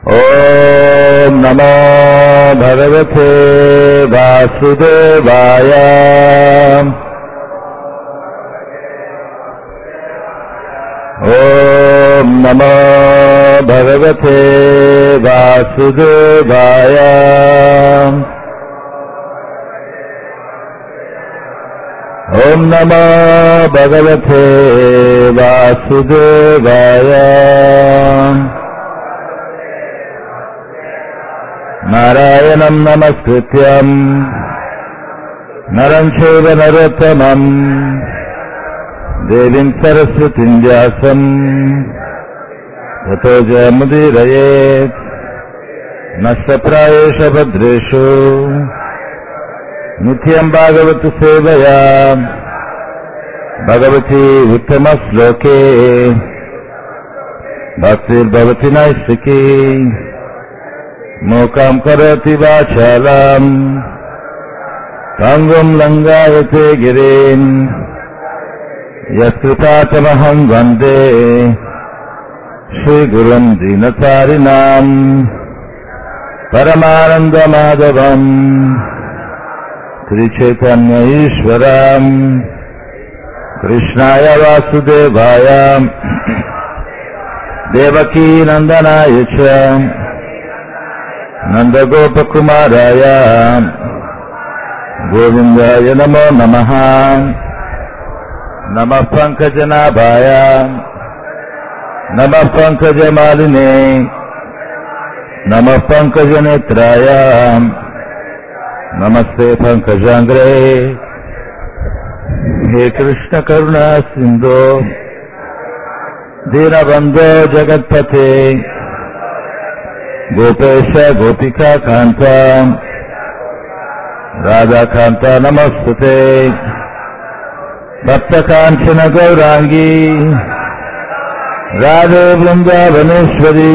ॐ नमो भगवते वासुदेवाय ॐ नमो भगवते वासुदेवाय ॐ नमो भगवते वासुदेवाय नारायणम् नमस्कृत्यम् नरम् चैव नरोत्तमम् देवीम् सरस्वतीम् व्यासम् ततो जयमुदीरयेत् नष्टप्रायेष भद्रेषु नित्यम् भागवत सेवया भगवती उत्तमश्लोके भक्तिर्भवति नैष्टिकी मूकाम् करोति वाचालम् पङ्गुम् लङ्गायते गिरीम् यत्कृतातमहम् वन्दे श्रीगुरुम् दीनचारिणाम् परमानन्दमाधवम् श्रीचैतन्य ईश्वरम् कृष्णाय वासुदेवाय देवकी नन्दनाय च नन्दगोपकुमाराय गोविन्दाय नमो नमः नमः पङ्कजनाभाय नमः पङ्कजमालिने नमः पङ्कजनेत्राय नमस्ते पङ्कजाङ्ग्रे हे कृष्ण करुणा सिन्धो दीनबन्धो जगत्पथे गोपेश गोपिका कान्ता राधाकान्ता नमस्तुते भक्तकाञ्चन गौराङ्गी राधे वृन्दावनेश्वरी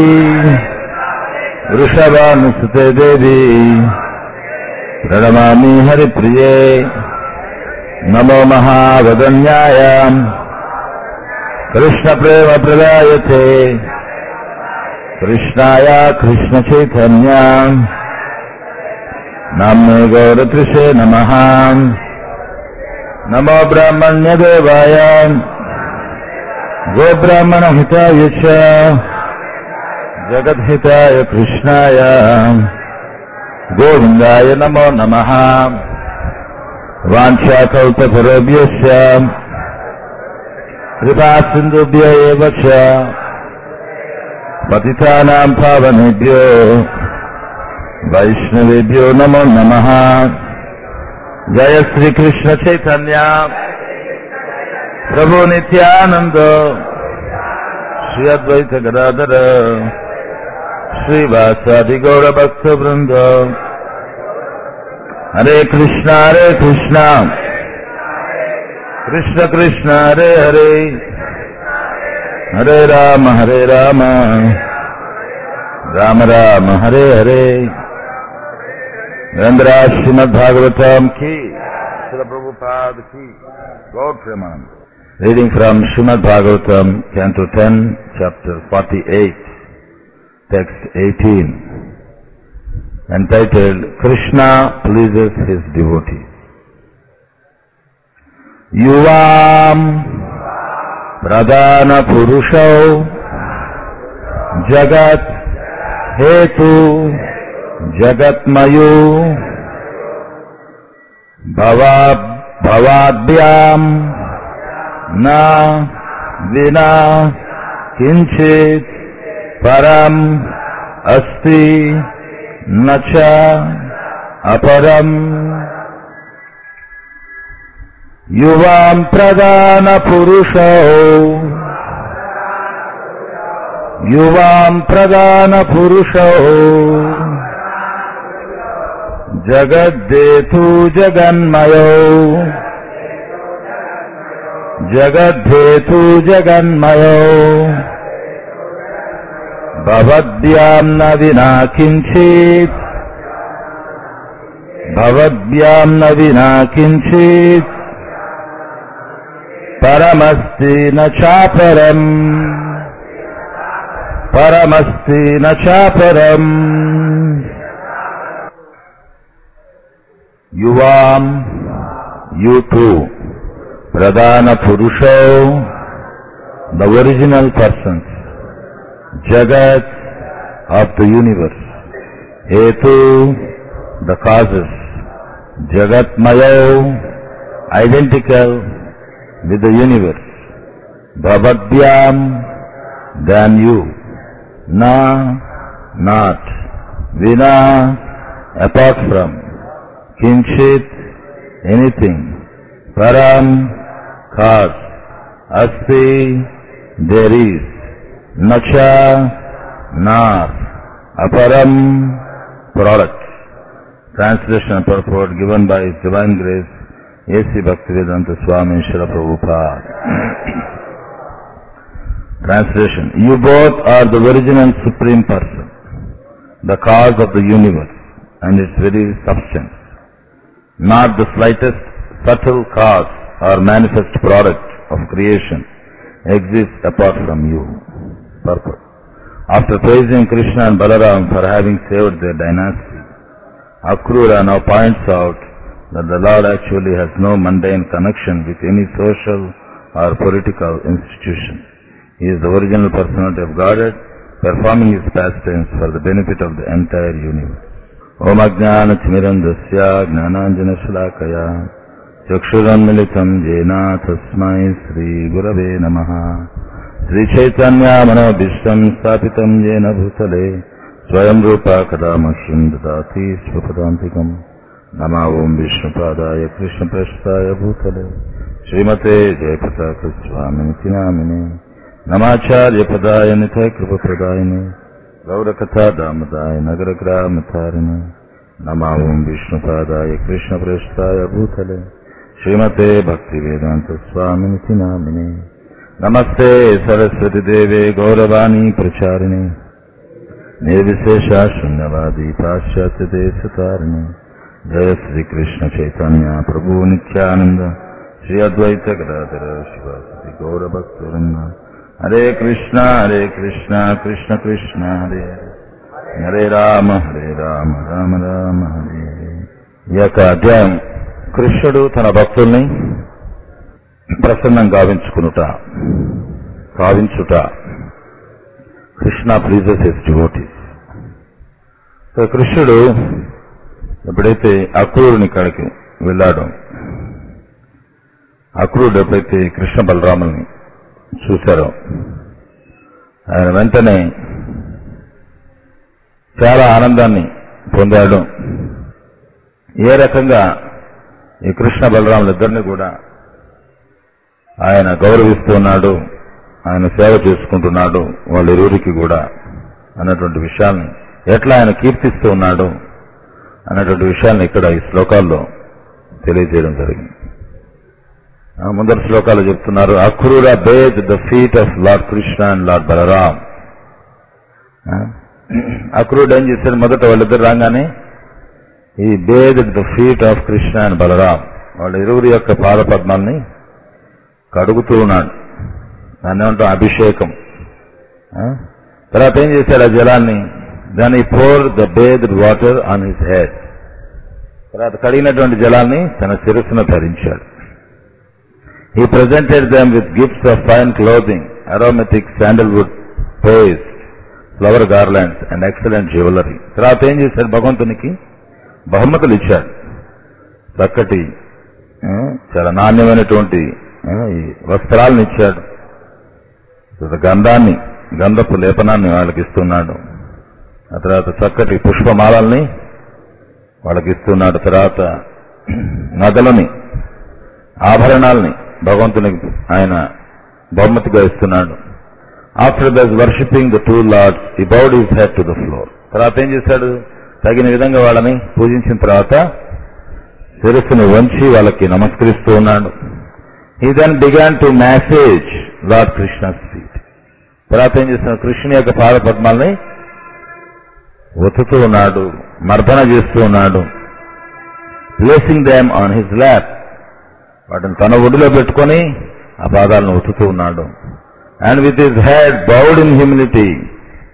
वृषभानुसुते देवी प्रणमामि हरिप्रिये नमो महावदन्याय कृष्णप्रेमप्रदायते कृष्णाय कृष्णचैतन्य नाम्ने गौरतृषे नमः नमो ब्राह्मण्यदेवाय गोब्राह्मणहिताय च जगद्हिताय कृष्णाय गोविन्दाय नमो नमः वाञ्छाकल्पतरुभ्यश्च कृपासिन्धुभ्य एव च पतितानाम् पावनेभ्यो वैष्णवेभ्यो नमो नमः जय श्रीकृष्ण चैतन्य प्रभु नित्यानन्द श्री अद्वैत गदाधर श्रीवासादि गौरभक्तवृन्द हरे कृष्णा हरे कृष्णा कृष्ण कृष्ण हरे हरे हरे राम हरे राम राम राम हरे हरे नरेंद्र श्रीमद भागवतम की श्री प्रभुपाद की Gaura Premananda reading from Srimad Bhagavatam canto 10 chapter 48 text 18 entitled Krishna pleases his devotees युवाम् प्रधानपुरुषौ जगत् हेतु जगत्मयो भवा भवाभ्याम् न विना किञ्चित् परम् अस्ति न च अपरम् युवाम् प्रधानपुरुषौ युवाम् प्रधानपुरुषौ जगद्धेतु जगन्मयौ जगद्धेतु जगन्मयौ भवद्भ्याम् न विना किञ्चित् भवद्भ्याम् न विना किञ्चित् परमस्ति न चापरम् పరమస్తి నచాపరం యువాం యు టూ ప్రధాన పురుషో ద ఒరిజినల్ పర్సన్స్ జగత్ ఆఫ్ ద యూనివర్స్ హేతు ద కాజెస్ జగత్మయో ఐడెంటికల్ విత్ ద యూనివర్స్ భవద్భ్యాం than you. Na, not. Vina, apart from. Kinshit, anything. Param, cause. Asti, there is. Nacha, not. Aparam, product. Translation and purport given by His Divine Grace, A.C. Bhaktivedanta Swami Shri Prabhupada. Translation. You both are the original Supreme Person, the cause of the universe and its very substance. Not the slightest subtle cause or manifest product of creation exists apart from you. Purpose. After praising Krishna and Balaram for having saved their dynasty, Akrura now points out that the Lord actually has no mundane connection with any social or political institution. He is the original personality of Godhead, performing his pastimes for the benefit of the entire universe. Om Ajnana Timirandasya Gnananjana Shalakaya Chakshuranmilitam Jena Tasmai Sri Gurave Namaha Sri Chaitanya Manobhishtam Stapitam Jena Bhutale Swayam Rupa Kadamahim Dadati Swapadantikam Nama Om Vishnupadaya Krishna Prashtaya Bhutale Srimate Jayapataka Swamini Namine నమాచార్యపదాయ నిథయ కృపప్రదాయని గౌరకథా దామదాయ నగరగ్రామతారిణి నమా ఓం విష్ణుపాదాయ కృష్ణప్రేష్టాయ భూతలే శ్రీమతే భక్తి వేదాంత స్వామిని నామిని నమస్తే సరస్వతి దేవే గౌరవాణి ప్రచారిణి నిర్విశేష శూన్యవాది పాశ్చాత్య దేశతారిణి జయ శ్రీకృష్ణ చైతన్య ప్రభు నిత్యానంద శ్రీ అద్వైత గదాధర శివాసతి గౌరభక్తురన్న హరే కృష్ణ హరే కృష్ణ కృష్ణ కృష్ణ హరే హరే హరే రామ హరే రామ రామ రామ హరే హరే ఈ యొక్క అధ్యాయం కృష్ణుడు తన భక్తుల్ని ప్రసన్నం గావించుకునుట కావించుట Krishna pleases his devotees so కృష్ణుడు ఎప్పుడైతే అక్రూరుని కాడికి వెళ్ళాడో అక్రూరుడు ఎప్పుడైతే కృష్ణ బలరాముల్ని చూశారో ఆయన వెంటనే చాలా ఆనందాన్ని పొందాడు ఏ రకంగా ఈ కృష్ణ బలరాములిద్దరిని కూడా ఆయన గౌరవిస్తున్నాడు ఆయన సేవ చేసుకుంటున్నాడు వాళ్ళిరువురికి కూడా అన్నటువంటి విషయాల్ని ఎట్లా ఆయన కీర్తిస్తూ ఉన్నాడు అన్నటువంటి విషయాన్ని ఇక్కడ ఈ శ్లోకాల్లో తెలియజేయడం జరిగింది ఆ ముందర శ్లోకాలు చెప్తున్నారు Akrura bathed the feet of lord Krishna and lord Balaram అక్రూరుడు ఏం చేశాడు మొదట వాళ్ళిద్దరు రాగానే ఈ bathed the feet of Krishna and Balaram వాళ్ళ ఇరువురి యొక్క పాదపద్మాల్ని కడుగుతూ ఉన్నాడు దాన్ని ఏమంటాం అభిషేకం ఆ? తర్వాత ఏం చేశాడు ఆ జలాన్ని దాన్ని pour the bath water on his head తర్వాత కడిగినటువంటి జలాన్ని తన శిరస్సును ధరించాడు He presented them with gifts of fine clothing, aromatic sandalwood paste, flower garlands and excellent jewelry. తర్వాత ఏం చేశాడు భగవంతునికి బహుమతులు ఇచ్చాడు చక్కటి ఆ, చాలా నాణ్యమైనటువంటి ఆ, ఈ వస్త్రాలను ఇచ్చాడు తర్వాత గంధాన్ని గంధపు లేపనాన్ని వాళ్ళకి ఇస్తున్నాడు ఆ తర్వాత చక్కటి పుష్పమాలల్ని వాళ్ళకి ఇస్తున్నాడు తర్వాత నగలని ఆభరణాల్ని భగవంతునికి ఆయన బహుమతిగా ఇస్తున్నాడు after thus worshipping the two lords he bowed his head to the floor తర్వాత ఏం చేశాడు తగిన విధంగా వాళ్ళని పూజించిన తర్వాత శిరస్సును వంచి వాళ్ళకి నమస్కరిస్తూ ఉన్నాడు he then began to massage lord Krishna feet తర్వాత ఏం చేస్తున్నాడు కృష్ణుని యొక్క పాద పద్మాల్ని ఒత్తుతూ ఉన్నాడు మర్దన చేస్తూ ఉన్నాడు placing them on his lap వాటిని తన ఒడిలో పెట్టుకొని ఆ పాదాలను ఒత్తుతూ ఉన్నాడు and with his head bowed in humility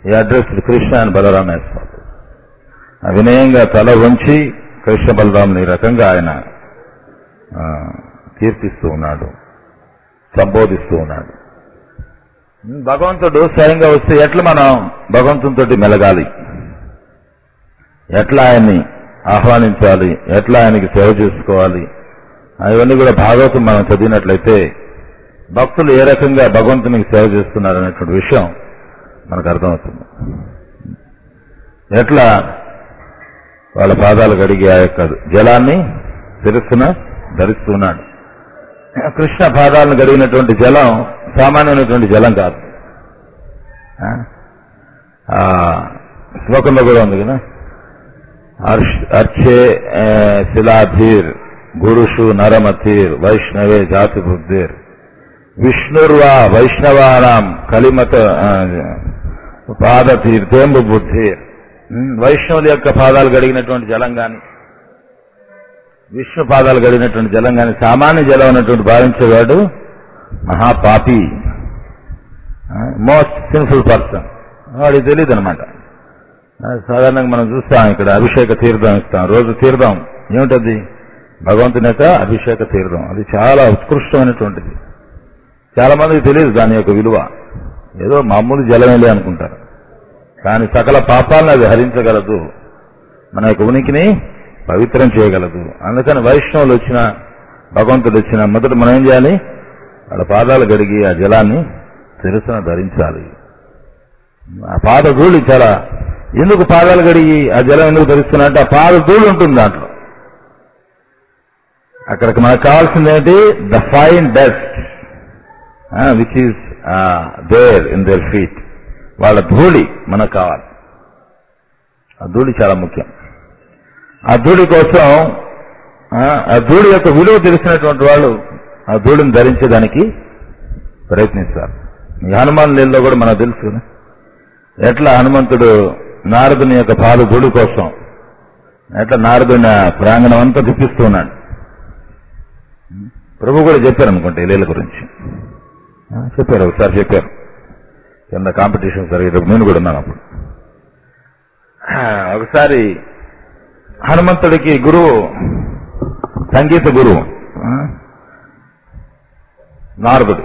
he address Krishna and Balarama as follows. ఆ వినయంగా తల వంచి కృష్ణ బలరాముని ఈ రకంగా ఆయన ఆ, కీర్తిస్తూ ఉన్నాడు సంబోధిస్తూ ఉన్నాడు భగవంతుడు స్వయంగా వస్తే ఎట్లా మనం భగవంతునితోటి మెలగాలి ఎట్లా ఆయన్ని ఆహ్వానించాలి ఎట్లా ఆయనకి సేవ చేసుకోవాలి అవన్నీ కూడా భాగవతం మనం చదివినట్లయితే భక్తులు ఏ రకంగా భగవంతునికి సేవ చేస్తున్నారు అనేటువంటి విషయం మనకు అర్థమవుతుంది ఎట్లా వాళ్ళ పాదాలు కడిగి ఆ యొక్క జలాన్ని శిరస్సున ధరిస్తున్నాడు కృష్ణ పాదాలను గడిగినటువంటి జలం సామాన్యమైనటువంటి జలం కాదు ఆ? ఆ శ్లోకంలో కూడా ఉంది కదా అర్ష్- అర్చే ఆ, శిలాధీర్ గురుషు నరమతీర్ వైష్ణవే జాతి బుద్ధిర్ విష్ణుర్వా వైష్ణవానాం కలిమత ఆ, పాదతీర్ తేంబు బుద్ధిర్ ఉమ్, వైష్ణవుల యొక్క పాదాలు గడిగినటువంటి జలం గాని విష్ణు పాదాలు గడిగినటువంటి జలం గాని సామాన్య జలం అన్నటువంటి భావించేవాడు మహాపాపి మోస్ట్ సిన్ఫుల్ పర్సన్ వాడికి తెలియదు అనమాట సాధారణంగా మనం చూస్తాం ఇక్కడ అభిషేక తీర్థం ఇస్తాం రోజు తీర్థం ఏమిటది భగవంతుని యొక్క అభిషేక తీర్థం అది చాలా ఉత్కృష్టమైనటువంటిది చాలా మందికి తెలియదు దాని యొక్క విలువ ఏదో మామూలు జలమేలే అనుకుంటారు కానీ సకల పాపాలను అది హరించగలదు మన యొక్క ఉనికిని పవిత్రం చేయగలదు అందుకని వైష్ణవులు వచ్చిన భగవంతుడు వచ్చిన మొదట మనం ఏం చేయాలి వాళ్ళ పాదాలు గడిగి ఆ జలాన్ని శిరస్సున ధరించాలి ఆ పాద ధూళి చాలా ఎందుకు పాదాలు గడిగి ఆ జలం ఎందుకు ధరిస్తున్నా అంటే ఆ పాద ధూళి ఉంటుంది దాంట్లో అక్కడికి మనకు కావాల్సింది ఏంటి the fine dust which is there in their feet వాళ్ళ ధూళి మనకు కావాలి ఆ ధూళి చాలా ముఖ్యం ఆ ధూళి కోసం ఆ, ఆ ధూళి యొక్క విలువ తెలిసినటువంటి వాళ్ళు ఆ ధూళిని ధరించేదానికి ప్రయత్నిస్తారు ఈ హనుమాన్ లీలలో కూడా మనకు తెలుసు కదా ఎట్లా హనుమంతుడు నారదుని యొక్క పాద ధూళి కోసం ఎట్లా నారదుని ఆ ప్రాంగణం అంతా తిప్పిస్తూ ఉన్నాడు ప్రభు కూడా చెప్పారు అనుకుంటా ఈ లీల గురించి ఆ, చెప్పారు ఒకసారి చెప్పారు కింద కాంపిటీషన్ జరిగేటప్పుడు నేను కూడా ఉన్నాను అప్పుడు ఆ, ఒకసారి హనుమంతుడికి గురువు సంగీత గురువు ఆ, నారదుడు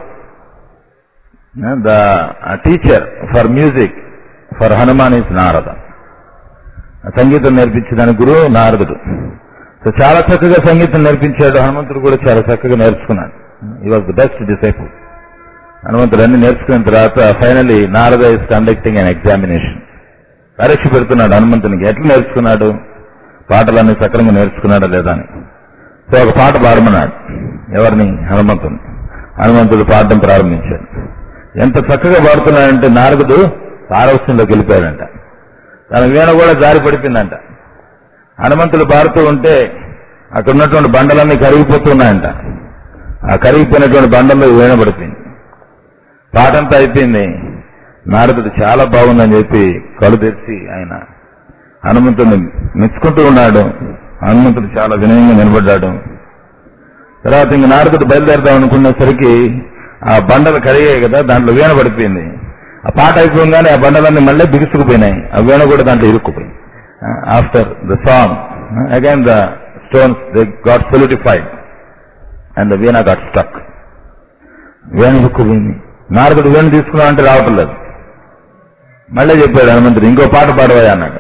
the teacher for music for Hanuman is Narada సంగీతం నేర్పించడానికి గురువు నారదుడు సో చాలా చక్కగా సంగీతం నేర్పించాడు హనుమంతుడు కూడా చాలా చక్కగా నేర్చుకున్నాడు ఈ వాజ్ ద బెస్ట్ డిసైపుల్ హనుమంతుడు అన్ని నేర్చుకున్న తర్వాత finally Narada is conducting an examination పరీక్ష పెడుతున్నాడు హనుమంతునికి ఎట్లా నేర్చుకున్నాడు పాటలన్నీ సక్రంగా నేర్చుకున్నాడా లేదా అని సో ఒక పాట పాడమన్నాడు ఎవరిని హనుమంతుని హనుమంతుడు పాడడం ప్రారంభించాడు ఎంత చక్కగా పాడుతున్నాడంటే నారదుడు పారవస్యంలోకి వెళ్ళిపోయాడంట తన వీణ కూడా జారి పడిపోయిందంట హనుమంతుడు పాడుతూ ఉంటే అక్కడ ఉన్నటువంటి బండలన్నీ కరిగిపోతున్నాయంట ఆ కరిగిపోయినటువంటి బండల్లో ఈ వీణ పడిపోయింది పాటంతా అయిపోయింది నారదుడు చాలా బాగుందని చెప్పి కళ్ళు తెరిచి ఆయన హనుమంతుడిని మెచ్చుకుంటూ ఉన్నాడు హనుమంతుడు చాలా వినయంగా నిలబడ్డాడు తర్వాత ఇంక నారదుడు బయలుదేరదాం అనుకునేసరికి ఆ బండలు కరిగాయి కదా దాంట్లో వీణ పడిపోయింది ఆ పాట అయిపోగానే ఆ బండలన్నీ మళ్ళీ బిగుసుకుపోయినాయి ఆ వీణ కూడా దాంట్లో ఇరుక్కుపోయింది after the song again the stones they got solidified and the veena got stuck వేణు ఇరుక్కుపోయింది నారదుడు వేణు తీసుకున్నా అంటే రావటం లేదు మళ్ళీ చెప్పాడు హనుమంతుడు ఇంకో పాట పాడవా అన్నాడు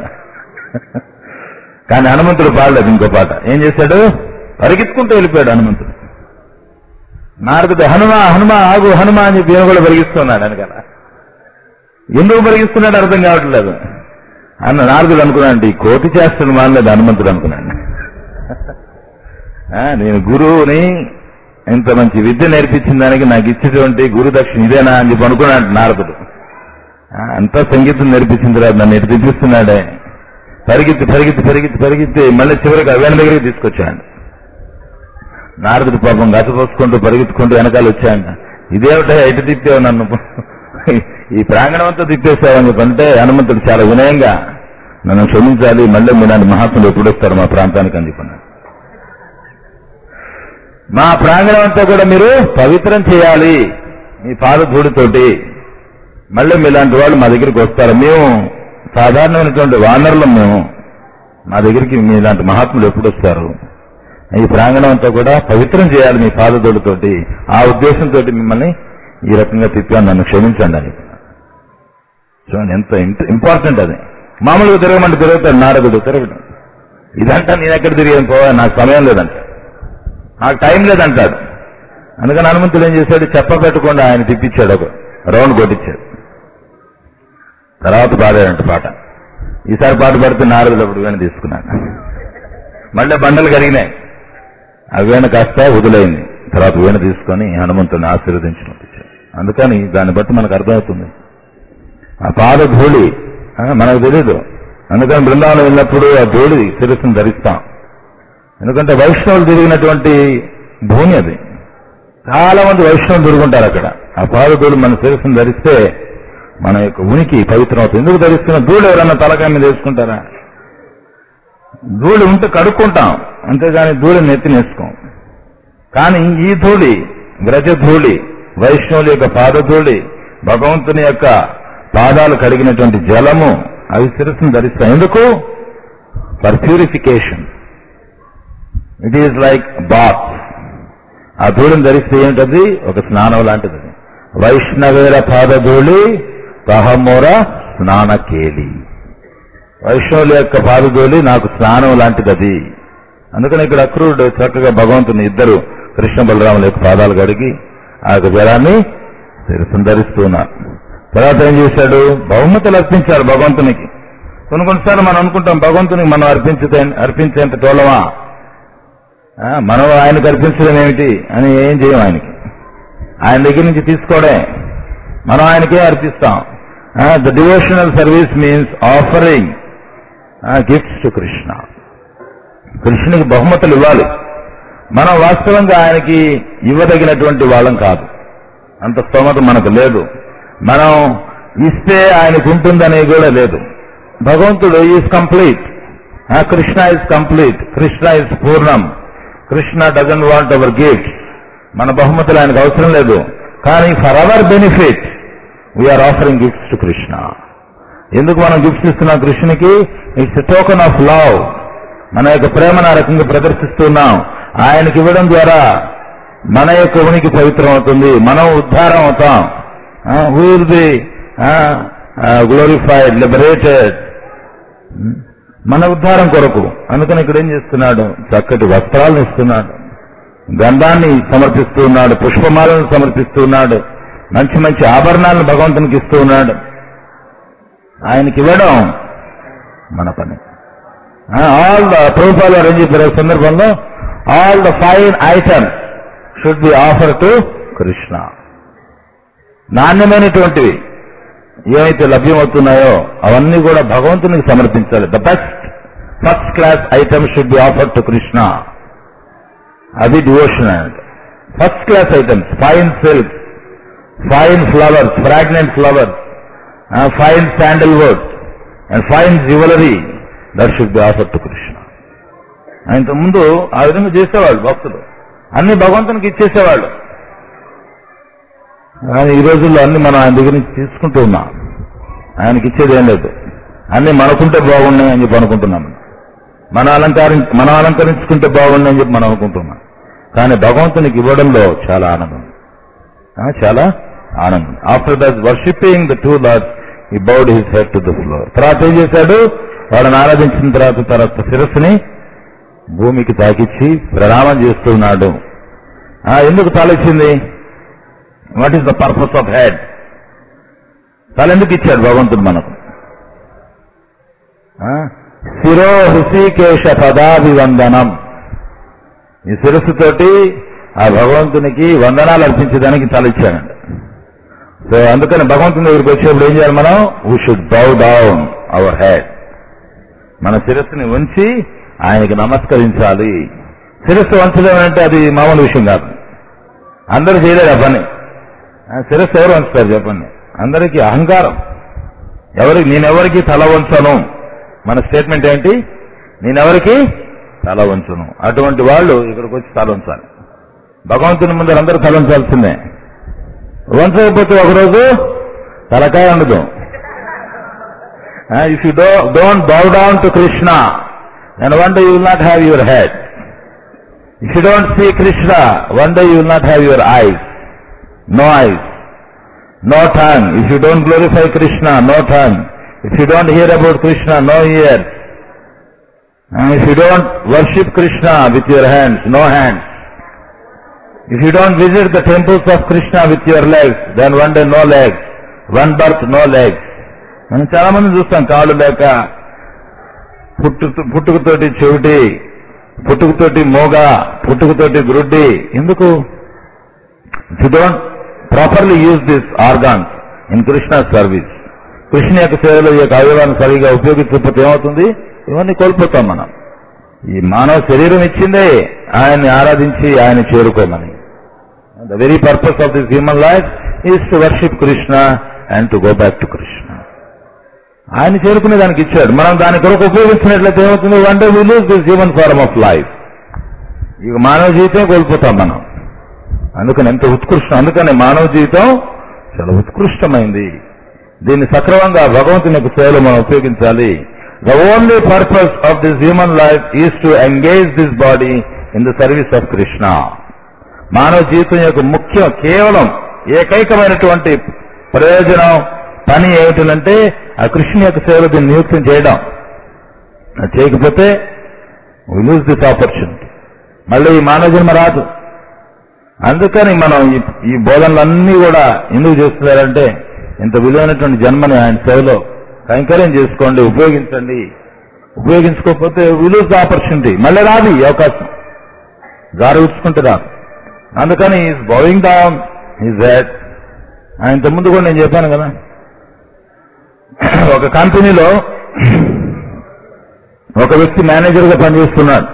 కానీ హనుమంతుడు పాడలేదు ఇంకో పాట ఏం చేశాడు పరిగెత్తుకుంటూ వెళ్ళిపోయాడు హనుమంతుడు నారదుడు హనుమ హనుమ ఆగు హనుమ అని చెప్పి ఈయన కూడా పరిగిస్తున్నాడు వెనకాల ఎందుకు పరిగిస్తున్నాడు అర్థం కావట్లేదు అన్న నారదుడు అనుకున్నాడు ఈ కోటి చేష్టలు మానలేదు హనుమంతుడు అనుకున్నాడు ఆ, నేను గురువుని ఇంత మంచి విద్య నేర్పించిన దానికి నాకు ఇచ్చేటువంటి గురుదక్షిణ ఇదేనా అని చెప్పి అనుకున్నాడు నారదుడు ఆ, అంతా సంగీతం నేర్పించిన తర్వాత నన్ను ఇటు తెప్పిస్తున్నాడే పరిగెత్తి పరిగెత్తి పరిగెత్తి పరిగెత్తి మళ్ళీ చివరికి అవేణ దగ్గరికి తీసుకొచ్చాడు నారదుడు పాపం గసపోసుకుంటూ పరిగెత్తుకుంటూ వెనకాల వచ్చాడు ఇదేమిటో ఎటు తిప్పావు నన్ను ఈ ప్రాంగణం అంతా తిప్పేశావని చెప్పంటే హనుమంతుడు చాలా వినయంగా నన్ను క్షమించాలి మళ్ళీ మీలాంటి మహాత్ములు ఎప్పుడు వస్తారు మా ప్రాంతానికి అని చెప్పన్నాడు మా ప్రాంగణం అంతా కూడా మీరు పవిత్రం చేయాలి మీ పాదధూడితోటి మళ్ళీ మీలాంటి వాళ్ళు మా దగ్గరికి వస్తారు మేము సాధారణమైనటువంటి వానరులం మేము మా దగ్గరికి మీలాంటి మహాత్ములు ఎప్పుడు వస్తారు ఈ ప్రాంగణం అంతా కూడా పవిత్రం చేయాలి మీ పాదతోటితోటి ఆ ఉద్దేశంతో మిమ్మల్ని ఈ రకంగా తిప్పాను నన్ను క్షమించండి అని చూడండి ఎంత ఇంపార్టెంట్ అది మామూలుగా తిరగమంటే తిరుగుతాడు నారదుడు తిరగడం ఇదంటా నేను ఎక్కడ తిరిగాను పోవా నాకు సమయం లేదంట నాకు టైం లేదంటాడు అందుకని హనుమంతుడు ఏం చేశాడు చెప్ప పెట్టకుండా ఆయన తిప్పించాడు ఒక రౌండ్ కొట్టించాడు తర్వాత పాడాడంట పాట ఈసారి పాట పడితే నారదుడు అప్పుడు వీణ తీసుకున్నాను మళ్ళీ బండలు కరిగినాయి ఆ వీణ కాస్త వదిలైంది తర్వాత వీణ తీసుకొని హనుమంతుడిని ఆశీర్వదించి పంపించాడు అందుకని దాన్ని బట్టి మనకు అర్థమవుతుంది ఆ పాద ధూళి ఆ, మనకు తెలియదు అందుకని బృందావనం వెళ్ళినప్పుడు ఆ ధూళి శిరస్సును ధరిస్తాం ఎందుకంటే వైష్ణవులు తిరిగినటువంటి భూమి అది చాలా మంది వైష్ణవులు తిరుగుంటారు అక్కడ ఆ పాద ధూళి మన శిరస్సును ధరిస్తే మన యొక్క ఉనికి పవిత్రం అవుతుంది ఎందుకు ధరిస్తున్న ధూళి ఎవరన్నా తలకాయ మీద వేసుకుంటారా ధూళి ఉంటే కడుక్కుంటాం అంతేగాని ధూళిని నెత్తినేసుకోం కానీ ఈ ధూళి వ్రజ ధూళి వైష్ణవుల యొక్క పాదధూళి భగవంతుని యొక్క పాదాలు కడిగినటువంటి జలము అవి శిరస్సును ధరిస్తాయి ఎందుకు for purification it is like bath ఆ ధూళిని ధరిస్తే ఏంటది ఒక స్నానం లాంటిది అది. వైష్ణవేర పాదధూళి తహమోర స్నానకేలి వైష్ణవుల యొక్క పాదధూళి నాకు స్నానం లాంటిది అది అందుకని ఇక్కడ అక్రూరుడు చక్కగా భగవంతుని ఇద్దరు కృష్ణ బలరాముల యొక్క పాదాలు కడిగి ఆ యొక్క జలాన్ని శిరస్సును ధరిస్తూ ఉన్నారు తర్వాత ఏం చేశాడు బహుమతులు అర్పించారు భగవంతునికి కొన్ని కొన్నిసార్లు మనం అనుకుంటాం భగవంతునికి మనం అర్పించితే అర్పించేంత టోలమా ఆ, మనం ఆయనకు అర్పించడం ఏమిటి అని ఏం చేయం ఆయనకి ఆయన దగ్గర నుంచి తీసుకోవడే మనం ఆయనకే అర్పిస్తాం the devotional service means offering gifts to Krishna కృష్ణునికి బహుమతులు ఇవ్వాలి మనం వాస్తవంగా ఆయనకి ఇవ్వదగినటువంటి వాళ్ళం కాదు అంత స్తోమత మనకు లేదు మనం ఇస్తే ఆయనకు ఉంటుందనే కూడా లేదు భగవంతుడు is complete Krishna is complete Krishna is పూర్ణం Krishna doesn't want our gift మన బహుమతులు ఆయనకు అవసరం లేదు కానీ for our benefit we are offering gifts to Krishna ఎందుకు మనం గిఫ్ట్స్ ఇస్తున్నాం కృష్ణునికి ఇట్స్ టోకన్ ఆఫ్ లవ్ మన యొక్క ప్రేమను ఆ రకంగా ప్రదర్శిస్తున్నాం ఆయనకి ఇవ్వడం ద్వారా మన యొక్క ఉనికి పవిత్రం అవుతుంది మనం ఉద్ధారం అవుతాం విల్ బి గ్లోరిఫైడ్ లిబరేటెడ్ మన ఉద్ధారం కొరకు అందుకని ఇక్కడ ఏం చేస్తున్నాడు చక్కటి వస్త్రాలను ఇస్తున్నాడు గంధాన్ని సమర్పిస్తూ ఉన్నాడు పుష్పమాలను సమర్పిస్తూ ఉన్నాడు మంచి మంచి ఆభరణాలను భగవంతునికి ఇస్తూ ఉన్నాడు ఆయనకి ఇవ్వడం మన పని ఆల్ ద ప్రభుత్వాలు అరేంజ్ చేసిన సందర్భంలో all the fine items should be offer to Krishna నాణ్యమైనటువంటివి ఏవైతే లభ్యమవుతున్నాయో అవన్నీ కూడా భగవంతునికి సమర్పించాలి the best first class item should be offer to Krishna అది devotion and first class items fine silk fine flowers fragrant flowers fine sandalwood and fine jewellery that should be offer to Krishna ఆయనతో ముందు ఆ విధంగా చేసేవాళ్ళు భక్తులు అన్ని భగవంతునికి ఇచ్చేసేవాళ్ళు కానీ ఈ రోజుల్లో అన్ని మనం ఆయన దగ్గర నుంచి తీసుకుంటూ ఉన్నాం ఆయనకి ఇచ్చేది ఏం లేదు అన్ని మనకుంటే బాగున్నాయి అని చెప్పి అనుకుంటున్నాం మన అలంకారం మనం అలంకరించుకుంటే బాగున్నాయి అని చెప్పి మనం అనుకుంటున్నాం కానీ భగవంతునికి ఇవ్వడంలో చాలా ఆనందం ఆ, చాలా ఆనందం after that worshipping the two lords he bowed his head to the floor తర్వాత ఏం చేశాడు వాడిని ఆరాధించిన తర్వాత తర్వాత శిరస్సుని భూమికి తాకిచ్చి ప్రణామం చేస్తున్నాడు ఆ, ఎందుకు తలొచ్చింది what is the purpose of head తల ఎందుకు ఇచ్చాడు భగవంతుడు మనకు ఆ, శిరో హృషికేశ పదాభివందనం ఈ శిరస్సుతోటి ఆ భగవంతునికి వందనాలు అర్పించడానికి తల ఇచ్చాడండి సో అందుకని భగవంతుని దగ్గరికి వచ్చేప్పుడు ఏం చేయాలి మనం we should bow down our head మన శిరస్సుని ఉంచి ఆయనకి నమస్కరించాలి శిరస్సు వంచడం అంటే అది మామూలు విషయం కాదు అందరూ చేయలేరు ఆ పని ఆ, శిరస్సు ఎవరు వంచుతారు చెప్పండి అందరికీ అహంకారం ఎవరికి నేనెవరికి తల వంచను మన స్టేట్మెంట్ ఏంటి నేనెవరికి తల వంచను అటువంటి వాళ్ళు ఇక్కడికి వచ్చి తల వంచాలి భగవంతుని ముందర అందరూ తల వంచాల్సిందే వంచకపోతే ఒకరోజు తలకాయ ఉండదు if you do don't bow down to Krishna and one day you will not have your head if you don't see Krishna one day you will not have your eyes no eyes no tongue. If you don't glorify Krishna, no tongue. If you don't hear about Krishna, no ears. And if you don't worship Krishna with your hands, no hands. If you don't visit the temples of Krishna with your legs, then one day no legs. One birth, no legs. మనం చాలా మంది చూస్తాం కాళ్ళు లేక పుట్టు పుట్టుకతోటి చెవిటి పుట్టుకతోటి మోగ పుట్టుకతోటి గ్రుడ్డి ఎందుకు if you don't properly use this organs in Krishna service Krishna యొక్క సేవలో ఈ యొక్క అవయవాన్ని సరిగా ఉపయోగించకపోతే ఏమవుతుంది ఇవన్నీ కోల్పోతాం మనం ఈ మానవ శరీరం ఇచ్చిందే ఆయన్ని ఆరాధించి ఆయన చేరుకోమని the very purpose of this human life is to worship Krishna and to go back to Krishna ఆయన చేరుకునే దానికి ఇచ్చాడు మనం దాని కొరకు ఉపయోగించినట్లయితే ఏమవుతుంది one day we lose this human form of life ఇక మానవ జీవితం కోల్పోతాం మనం అందుకని ఎంత ఉత్కృష్టం అందుకని మానవ జీవితం చాలా ఉత్కృష్టమైంది దీన్ని సక్రమంగా భగవంతుని యొక్క సేవలు మనం ఉపయోగించాలి the only purpose of this human life is to engage this body in the service of Krishna మానవ జీవితం యొక్క ముఖ్యం కేవలం ఏకైకమైనటువంటి ప్రయోజనం పని ఏమిటంటే ఆ కృష్ణ యొక్క సేవలు దీన్ని నియుక్తం చేయడం అది చేయకపోతే వి లూజ్ దిస్ ఆపర్చునిటీ మళ్ళీ ఈ మానవ జన్మ రాదు అందుకని మనం ఈ- ఈ బోధనలన్నీ కూడా ఎందుకు చేస్తున్నారంటే ఇంత విలువైనటువంటి జన్మని ఆయన సేవలో కైంకర్యం చేసుకోండి ఉపయోగించండి ఉపయోగించుకోకపోతే విలువ ఆపర్చునిటీ మళ్ళీ రాదు ఈ అవకాశం గారు ఉచ్చుకుంటే రాదు అందుకని is bowing down is that ఇంత ముందు కూడా నేను చెప్పాను కదా ఒక కంపెనీలో ఒక వ్యక్తి మేనేజర్గా పనిచేస్తున్నాడు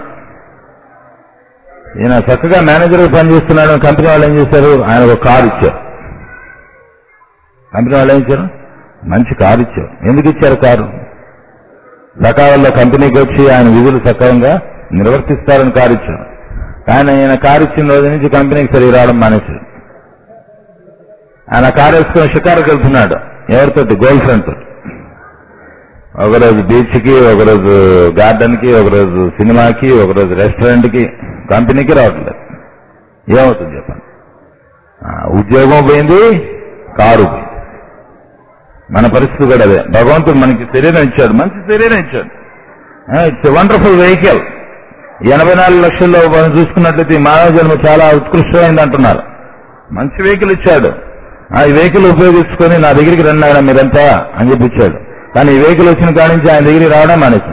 ఈయన చక్కగా మేనేజర్గా పనిచేస్తున్నాడు కంపెనీ వాళ్ళు ఏం చేశారు ఆయన ఒక కారు ఇచ్చారు కంపెనీ వాళ్ళు ఏం ఇచ్చారు మంచి కారు ఇచ్చారు ఎందుకు ఇచ్చారు కారు సకాలంలో కంపెనీకి వచ్చి ఆయన విధులు సక్రమంగా నిర్వర్తిస్తారని కారు ఇచ్చారు కానీ ఆయన కారు ఇచ్చిన రోజు నుంచి కంపెనీకి సరిగ్గా రావడం మానేశాడు ఆయన కారు వేసుకొని షికారుకి వెళ్తున్నాడు ఎవరితోటి గర్ల్ ఫ్రెండ్ తోటి ఒకరోజు బీచ్ కి ఒకరోజు గార్డెన్ కి ఒకరోజు సినిమాకి ఒకరోజు రెస్టారెంట్ కి కంపెనీకి రావట్లేదు ఏమవుతుంది చెప్పండి ఆ, ఉద్యోగం పోయింది కారు పోయింది మన పరిస్థితి కూడా అదే భగవంతుడు మనకి శరీరం ఇచ్చాడు మంచి శరీరం ఇచ్చాడు ఇట్స్ వండర్ఫుల్ వెహికల్ ఎనభై నాలుగు లక్షల్లో మనం చూసుకున్నట్లయితే ఈ మానవ జన్మ చాలా ఉత్కృష్టమైంది అంటున్నారు మంచి వెహికల్ ఇచ్చాడు ఆ ఈ వెహికల్ ఉపయోగించుకొని నా దగ్గరికి రండి ఆయన మీరంతా అని చెప్పి ఇచ్చాడు కానీ ఈ వెహికల్ వచ్చిన కాడి నుంచి ఆయన దగ్గరికి రావడం మానేశాం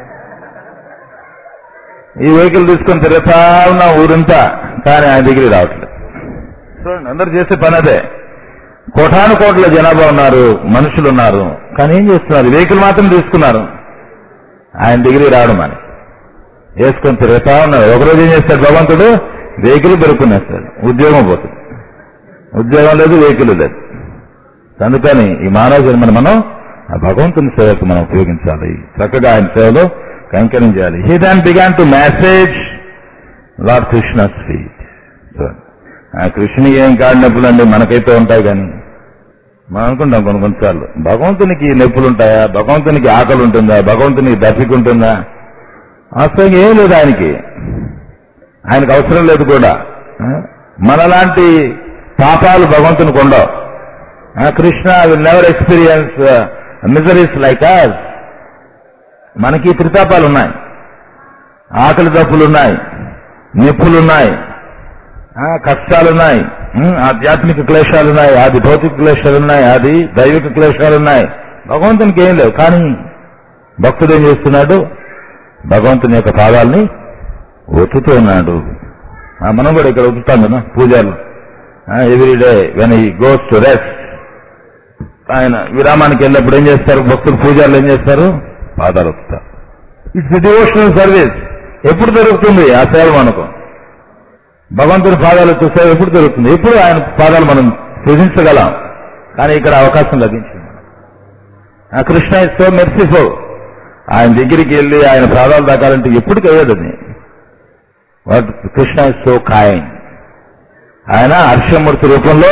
ఈ వెహికల్ తీసుకొని తిరుగుతా ఉన్న ఊరంతా కానీ ఆయన దగ్గరికి రావట్లేదు చూడండి అందరు చేసే పని అదే కోటాను కోట్ల జనాభా ఉన్నారు మనుషులు ఉన్నారు కానీ ఏం చేస్తున్నారు వెహికల్ మాత్రం తీసుకున్నారు ఆయన దగ్గరికి రావడం అని వేసుకొని తిరుగుతా ఉన్నారు ఒకరోజు ఏం చేస్తాడు భగవంతుడు వెహికల్ పెరుక్కునేస్తాడు ఉద్యోగం పోతుంది ఉద్యోగం లేదు వెహికల్ లేదు అందుకని ఈ మానవ జన్మను మనం ఆ భగవంతుని సేవకు మనం ఉపయోగించాలి చక్కగా ఆయన సేవలో కైంకర్యం చేయాలి he then began to massage lord Krishna sweet ఆ కృష్ణుని ఏం కాడి నొప్పులు అండి మనకైతే ఉంటాయి కానీ మనం అనుకుంటాం కొన్ని కొన్నిసార్లు భగవంతునికి నొప్పులు ఉంటాయా భగవంతునికి ఆకలి ఉంటుందా భగవంతునికి దప్పిక ఉంటుందా అసలు ఏం లేదు ఆయనకి ఆయనకు అవసరం లేదు కూడా ఆ? మనలాంటి పాపాలు భగవంతునికి ఉండవు ఆ, Krishna will never experience miseries like us మనకి త్రితాపాలు ఉన్నాయి ఆకలి దప్పులు ఉన్నాయి నొప్పులు ఉన్నాయి ఆ, కష్టాలున్నాయి ఉమ్, ఆధ్యాత్మిక క్లేశాలున్నాయి ఆది భౌతిక క్లేశాలున్నాయి ఆది దైవిక క్లేశాలున్నాయి భగవంతునికి ఏం లేవు కానీ భక్తుడు ఏం చేస్తున్నాడు భగవంతుని యొక్క పాదాలని ఒత్తుతూ ఉన్నాడు ఆ, మనం కూడా ఇక్కడ ఒత్తుతాం కదా పూజలు every day when he goes to rest ఆయన విరామానికి వెళ్ళినప్పుడు ఏం చేస్తారు భక్తులు పూజలు ఏం చేస్తారు పాదాలు ఒత్తుతారు ఇట్స్ డివోషనల్ సర్వీస్ ఎప్పుడు దొరుకుతుంది ఆ సేవ మనకు భగవంతుని పాదాలు చూస్తే ఎప్పుడు దొరుకుతుంది ఎప్పుడు ఆయన పాదాలు మనం పూజించగలం కానీ ఇక్కడ అవకాశం లభించింది ఆ కృష్ణ ఇస్ సో మెర్సిఫుల్ ఆయన దగ్గరికి వెళ్ళి ఆయన పాదాలు దాకాలంటే ఎప్పటికి అయ్యేది అది what Krishna is so kind ఆయన హర్షమూర్తి రూపంలో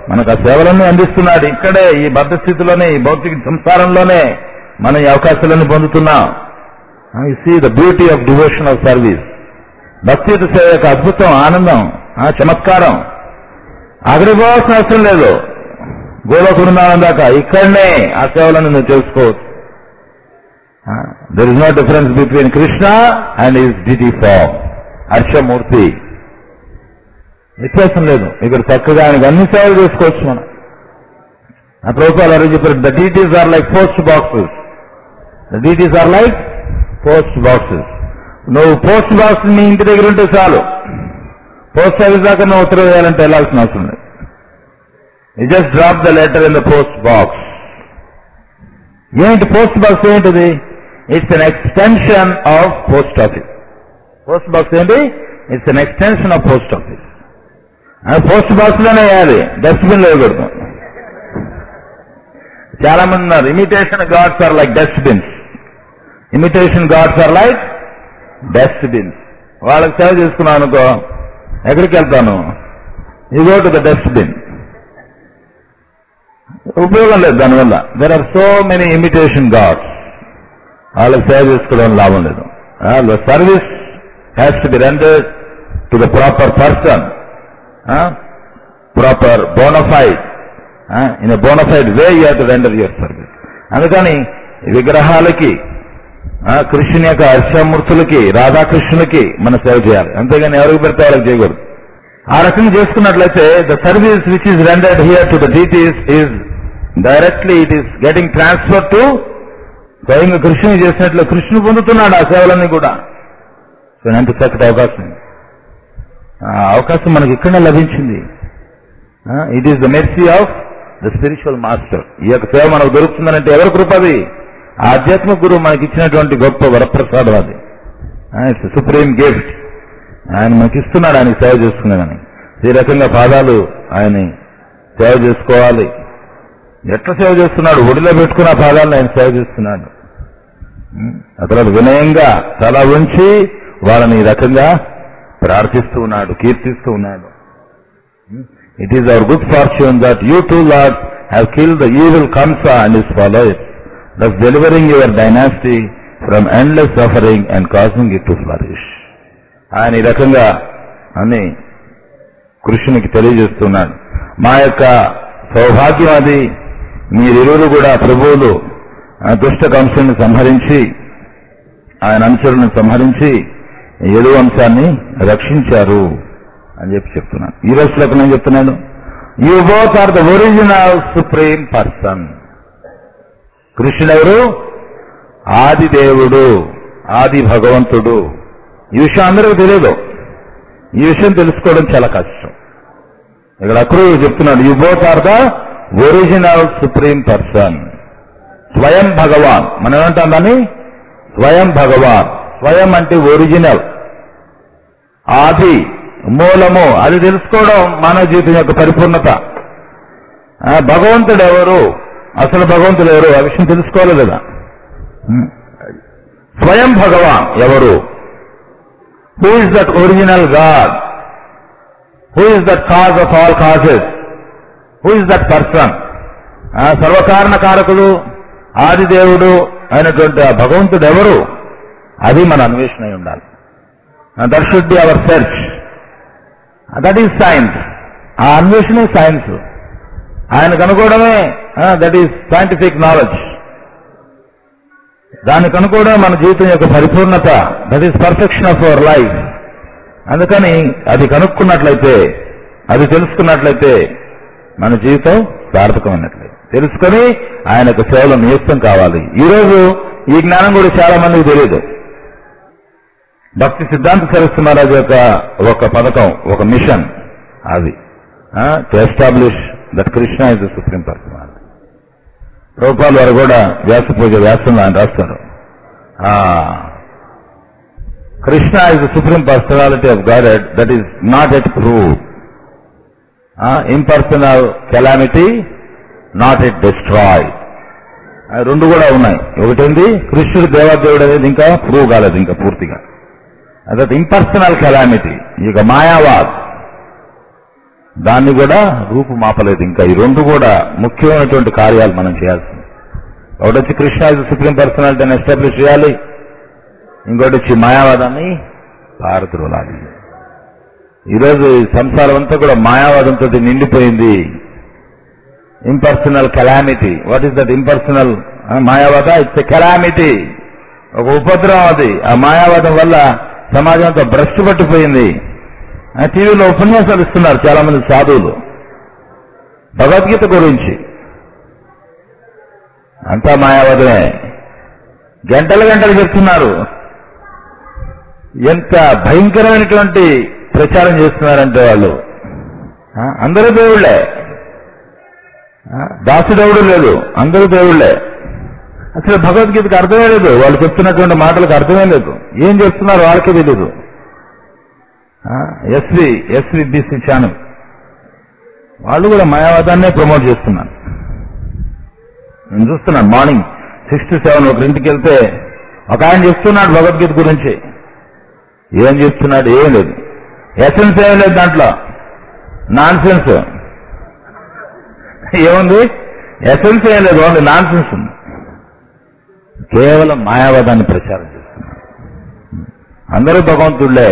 మనకు ఆ సేవలన్నీ అందిస్తున్నాడు ఇక్కడే ఈ బద్ధ స్థితిలోనే ఈ భౌతిక సంసారంలోనే మనం ఈ అవకాశాలన్నీ పొందుతున్నాం you see the beauty of devotion of service భక్తియుత సేవ యొక్క అద్భుతం ఆనందం ఆ చమత్కారం అక్కడికి పోవాల్సిన అవసరం లేదు గోలోక బృందావనం దాకా ఇక్కడనే ఆ సేవలను నువ్వు తెలుసుకోవచ్చు there is no difference between Krishna and his deity form హర్షమూర్తి వ్యత్యాసం లేదు ఇక్కడ చక్కగా ఆయనకు అన్ని సేవలు చేసుకోవచ్చు మనం ఆ ప్రభుత్వాలు అరే చెప్పారు the deities are like post boxes the deities are like post boxes నువ్వు పోస్ట్ బాక్స్ మీ ఇంటి దగ్గర ఉంటే చాలు పోస్ట్ ఆఫీస్ దాకా నువ్వు ఉత్తరం వేయాలంటే వెళ్ళాల్సిన అవసరం లేదు you just drop the letter in the post box ఏంటి పోస్ట్ బాక్స్ ఏంటిది it's an extension of post office post box ఏంటి it's an extension of post office post box లోనే వేయాలి డస్ట్బిన్ లో వేయకూడదు చాలా మంది ఉన్నారు imitation gods are like dustbins imitation gods are like dustbins వాళ్ళకి సేవ చేసుకున్నాను అనుకో ఎక్కడికి వెళ్తాను you go to the dustbin ఉపయోగం లేదు దానివల్ల there are so many imitation gods వాళ్ళకి సేవ చేసుకోవడం లాభం లేదు service has to be rendered to the proper person proper bona fide in bona fide way you to render your service అందుకని విగ్రహాలకి ఆ, కృష్ణుని యొక్క హర్షమూర్తులకి రాధాకృష్ణులకి మనం సేవ చేయాలి అంతేగాని ఎవరికి పెడితే వాళ్ళకి చేయకూడదు ఆ రకంగా చేసుకున్నట్లయితే the service which is rendered here to the deities is directly it is getting transfer to స్వయంగా కృష్ణుని చేసినట్లు కృష్ణుడు పొందుతున్నాడు ఆ సేవలన్నీ కూడా సో ఎంత చక్కటి అవకాశం ఆ అవకాశం మనకి ఇక్కడనే లభించింది it is the mercy of the spiritual master ఈ యొక్క సేవ మనకు దొరుకుతుందనంటే ఎవరి కృపది ఆధ్యాత్మిక గురువు మనకి ఇచ్చినటువంటి గొప్ప వరప్రసాదం అది ఇట్స్ సుప్రీం గిఫ్ట్ ఆయన మనకి ఇస్తున్నాడు ఆయన సేవ చేసుకునేదని ఈ రకంగా పాదాలు ఆయన సేవ చేసుకోవాలి ఎట్లా సేవ చేస్తున్నాడు ఒడిలో పెట్టుకున్న ఆ పాదాలను ఆయన సేవ చేస్తున్నాడు ఉం? ఆ తర్వాత వినయంగా తల ఉంచి వాళ్ళని ఈ రకంగా ప్రార్థిస్తూ ఉన్నాడు కీర్తిస్తూ ఉన్నాడు it is our good fortune that you two lord have kill the evil Kamsa and his followers thus delivering your dynasty from endless suffering and causing it to flourish. ఆయన ఈ రకంగా అని కృష్ణునికి తెలియజేస్తున్నాడు మా యొక్క సౌభాగ్యం అది మీరిరువురు కూడా ప్రభువులు ఆ దుష్ట కంసుని సంహరించి ఆయన అనుచరులను సంహరించి ఏడు వంశాన్ని రక్షించారు అని చెప్పి చెప్తున్నాను ఈ రోజు శ్లోకం ఏం చెప్తున్నాడు you both are the original supreme person కృష్ణుడు ఎవరు ఆది దేవుడు ఆది భగవంతుడు ఈ విషయం అందరికీ తెలియదు ఈ విషయం తెలుసుకోవడం చాలా కష్టం ఇక్కడ అక్రూ చెప్తున్నాడు you both are the original supreme person స్వయం భగవాన్ మనం ఏమంటాం దాన్ని స్వయం భగవాన్ స్వయం అంటే ఒరిజినల్ ఆది మూలము అది తెలుసుకోవడం మానవ జీవితం యొక్క పరిపూర్ణత ఆ, భగవంతుడు ఎవరు అసలు భగవంతుడు ఎవరు ఆ విషయం తెలుసుకోవాలి కదా ఉం. స్వయం భగవాన్ ఎవరు who is that original God who is that cause of all causes who is that person సర్వకారణ కారకుడు ఆది దేవుడు అయినటువంటి ఆ భగవంతుడు ఎవరు అది మన అన్వేషణ అయి ఉండాలి that should be our search that is science ఆ అన్వేషణ సైన్స్ ఆయన కనుక్కోవడమే దట్ ఈస్ సైంటిఫిక్ నాలెడ్జ్ దాన్ని కనుక్కోవడం మన జీవితం యొక్క పరిపూర్ణత that is perfection of our life అందుకని అది కనుక్కున్నట్లయితే అది తెలుసుకున్నట్లయితే మన జీవితం సార్థకమైనట్లయితే తెలుసుకొని ఆయన యొక్క సేవలో నియుక్తం కావాలి ఈ రోజు ఈ జ్ఞానం కూడా చాలా మందికి తెలియదు భక్తి సిద్ధాంత సరస్సు మహారాజు యొక్క ఒక పథకం ఒక మిషన్ అది to establish that Krishna is the supreme person రూపాయలు వారు కూడా వ్యాస పూజ వ్యాసంలో ఆయన రాస్తారు ఆ, Krishna is the supreme personality of God that is not at prove impersonal calamity not at destroy రెండు కూడా ఉన్నాయి ఒకటేంది కృష్ణుడు దేవాదేవుడు అనేది ఇంకా ప్రూవ్ కాలేదు ఇంకా పూర్తిగా అదొక ఇంపర్సనల్ కెలామిటీ ఇక మాయావాద్ దాన్ని కూడా రూపుమాపలేదు ఇంకా ఈ రెండు కూడా ముఖ్యమైనటువంటి కార్యాలు మనం చేయాల్సింది ఒకటి వచ్చి కృష్ణ ఇస్ సుప్రీం పర్సనాలిటీని ఎస్టాబ్లిష్ చేయాలి ఇంకోటి వచ్చి మాయావాదాన్ని పారద్రోలాలి ఈరోజు ఈ సంసారం అంతా కూడా మాయావాదంతో నిండిపోయింది impersonal calamity what is that impersonal మాయావాద ఇట్స్ ఎ కెలామిటీ ఒక ఉపద్రవం అది ఆ మాయావాదం వల్ల సమాజం అంతా భ్రష్టు పట్టిపోయింది ఆ టీవీలో ఉపన్యాసాలు ఇస్తున్నారు చాలా మంది సాధువులు భగవద్గీత గురించి అంతా మాయావాదమే గంటలు గంటలు చెప్తున్నారు ఎంత భయంకరమైనటువంటి ప్రచారం చేస్తున్నారంటే వాళ్ళు ఆ, అందరూ దేవుళ్ళే ఆ, దాసుడెవడు లేదు అందరూ దేవుళ్ళే అసలు భగవద్గీతకు అర్థమే లేదు వాళ్ళు చెప్తున్నటువంటి మాటలకు అర్థమే లేదు ఏం చెప్తున్నారు వాళ్ళకే తెలియదు ఎస్వి ఎస్వి బీసీ ఛానల్ వాళ్ళు కూడా మాయావాదాన్నే ప్రమోట్ చేస్తున్నారు నేను చూస్తున్నాను మార్నింగ్ సిక్స్ టు సెవెన్ ఒక ఇంటికి వెళ్తే ఒక ఆయన చెప్తున్నాడు భగవద్గీత గురించి ఏం చెప్తున్నాడు ఏం లేదు ఎసెన్స్ ఏం లేదు దాంట్లో నాన్ సెన్స్ ఏముంది ఎసెన్స్ ఏం లేదు ఓన్లీ నాన్ సెన్స్ ఉంది కేవలం మాయావాదాన్ని ప్రచారం చేస్తున్నారు అందరూ భగవంతుళ్ళే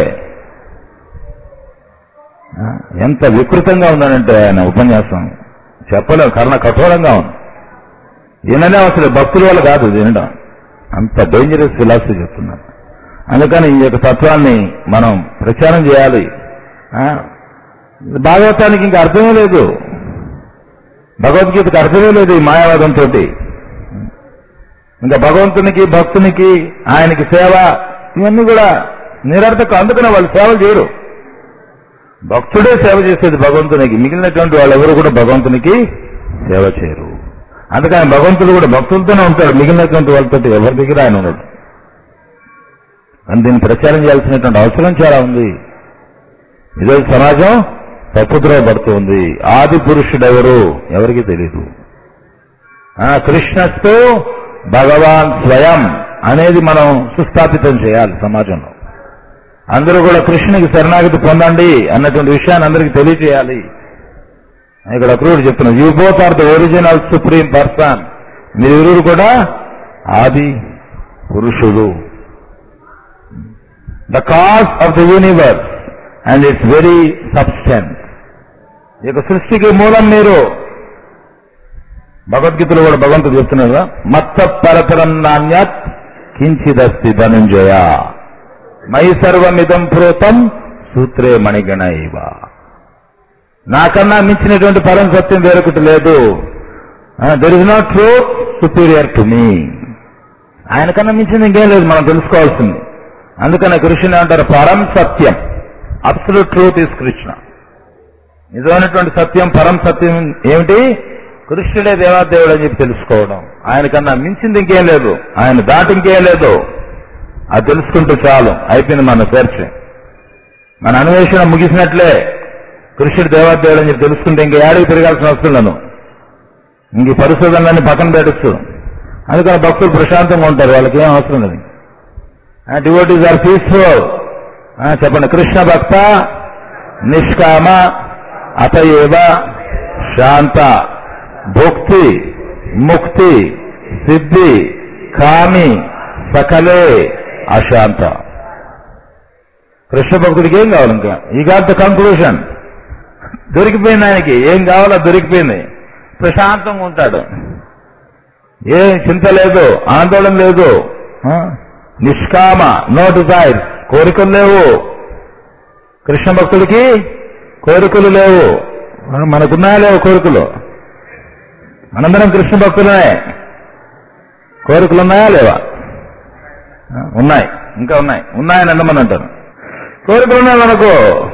ఆ, ఎంత వికృతంగా ఉందనంటే ఆయన ఉపన్యాసం చెప్పలేం కర్ణ కఠోరంగా ఉంది విననే అసలు భక్తుల వల్ల కాదు ఇది వినడం అంత డేంజరస్ ఫిలాసఫీ చెప్తున్నారు అందుకని ఈ యొక్క తత్వాన్ని మనం ప్రచారం చేయాలి ఆ, భాగవతానికి ఇంకా అర్థమే లేదు భగవద్గీతకు అర్థమే లేదు ఈ మాయావాదంతో ఇంకా భగవంతునికి భక్తునికి ఆయనకి సేవ ఇవన్నీ కూడా నిరర్థకం అందుకనే వాళ్ళు సేవలు చేయరు భక్తుడే సేవ చేసేది భగవంతునికి మిగిలినటువంటి వాళ్ళెవరు కూడా భగవంతునికి సేవ చేయరు అందుకని భగవంతుడు కూడా భక్తులతోనే ఉంటాడు మిగిలినటువంటి వాళ్ళతో ఎవరి దగ్గర ఆయన ఉండడు అని దీన్ని ప్రచారం చేయాల్సినటువంటి అవసరం చాలా ఉంది ఈరోజు సమాజం తప్పుద్రోవ పడుతుంది ఆది పురుషుడు ఎవరు ఎవరికి తెలియదు ఆ, కృష్ణస్తు భగవాన్ స్వయం అనేది మనం సుస్థాపితం చేయాలి సమాజంలో అందరూ కూడా కృష్ణునికి శరణాగతి పొందండి అన్నటువంటి విషయాన్ని అందరికీ తెలియజేయాలి ఇక్కడ క్రూడు చెప్తున్నారు you both are the original supreme person మీరిరువురు కూడా ఆది పురుషుడు the cause of the universe and it's very substance ఈ యొక్క సృష్టికి మూలం మీరు భగవద్గీతలో కూడా భగవంతుడు చెప్తున్నారు కదా, మత్త పరతరం నాణ్యత్ కించిదస్తి ధనుంజయ మై సర్వమిదం ప్రోతం సూత్రే మణిగణ ఇవ నాకన్నా మించినటువంటి పరం సత్యం వేరొకటి లేదు there is not truth superior to me ఆయన కన్నా మించింది ఇంకేం లేదు మనం తెలుసుకోవాల్సింది అందుకనే కృష్ణుని అంటారు పరం సత్యం అబ్సల్యూట్ ట్రూత్ ఇస్ కృష్ణ నిజమైనటువంటి సత్యం పరం సత్యం ఏమిటి కృష్ణుడే దేవాదేవుడు అని చెప్పి తెలుసుకోవడం ఆయన కన్నా మించింది ఇంకేం లేదు ఆయన దాటి ఇంకేం లేదు అది తెలుసుకుంటూ చాలు అయిపోయింది మన సెర్చ్ మన అన్వేషణ ముగిసినట్లే కృష్ణుడు దేవాదేవుడు అని చెప్పి తెలుసుకుంటే ఇంక ఏడికి తిరగాల్సిన అవసరం లేదు ఇంక ఈ పరిశోధనలన్నీ పక్కన పెట్టచ్చు అందుకని భక్తులు ప్రశాంతంగా ఉంటారు వాళ్ళకి ఏం అవసరం లేదు డివోటీస్ ఆర్ పీస్ఫుల్ చెప్పండి కృష్ణ భక్త నిష్కామ అతయేవ శాంత భుక్తి ముక్తి సిద్ధి కామి సకలే అశాంత కృష్ణ భక్తుడికి ఏం కావాలి ఇంకా ఈ గాట్ ద కంక్లూషన్ దొరికిపోయింది ఆయనకి ఏం కావాలో దొరికిపోయింది ప్రశాంతంగా ఉంటాడు ఏం చింత లేదు ఆందోళన లేదు ఆ? నిష్కామ నో డిజైర్స్ కోరికలు లేవు కృష్ణ భక్తుడికి కోరికలు లేవు మన- మనకున్నాయా లేవు కోరికలు మనందరం కృష్ణ భక్తులనే కోరికలు ఉన్నాయా లేవా ఆ, ఉన్నాయి ఇంకా ఉన్నాయి ఉన్నాయని అన్నమని అంటారు కోరికలు ఉన్నాయి మనకు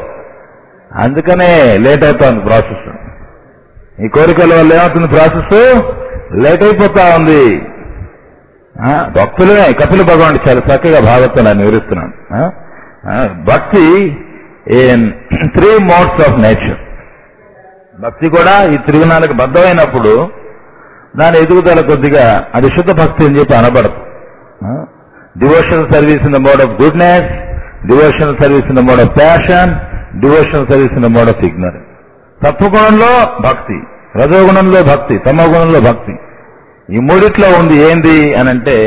అందుకనే లేట్ అవుతోంది ప్రాసెస్ ఈ కోరికల వల్ల ఏమవుతుంది ప్రాసెస్ లేట్ అయిపోతా ఉంది ఆ, భక్తులే కపిల భగవానుడు చాలా చక్కగా భాగవతం ఆయన వివరిస్తున్నాడు ఆ, ఆ, bhakti in three modes of nature భక్తి కూడా ఈ త్రిగుణాలకు బద్ధమైనప్పుడు దాని ఎదుగుదల కొద్దిగా అది శుద్ధ భక్తి అని చెప్పి అనబడదు devotional service in the mode of goodness devotional service in the mode of passion devotional service in the mode of ignorance సత్వగుణంలో భక్తి రజోగుణంలో భక్తి తమోగుణంలో భక్తి ఈ మూడిట్లో ఉంది ఏంది అని అంటే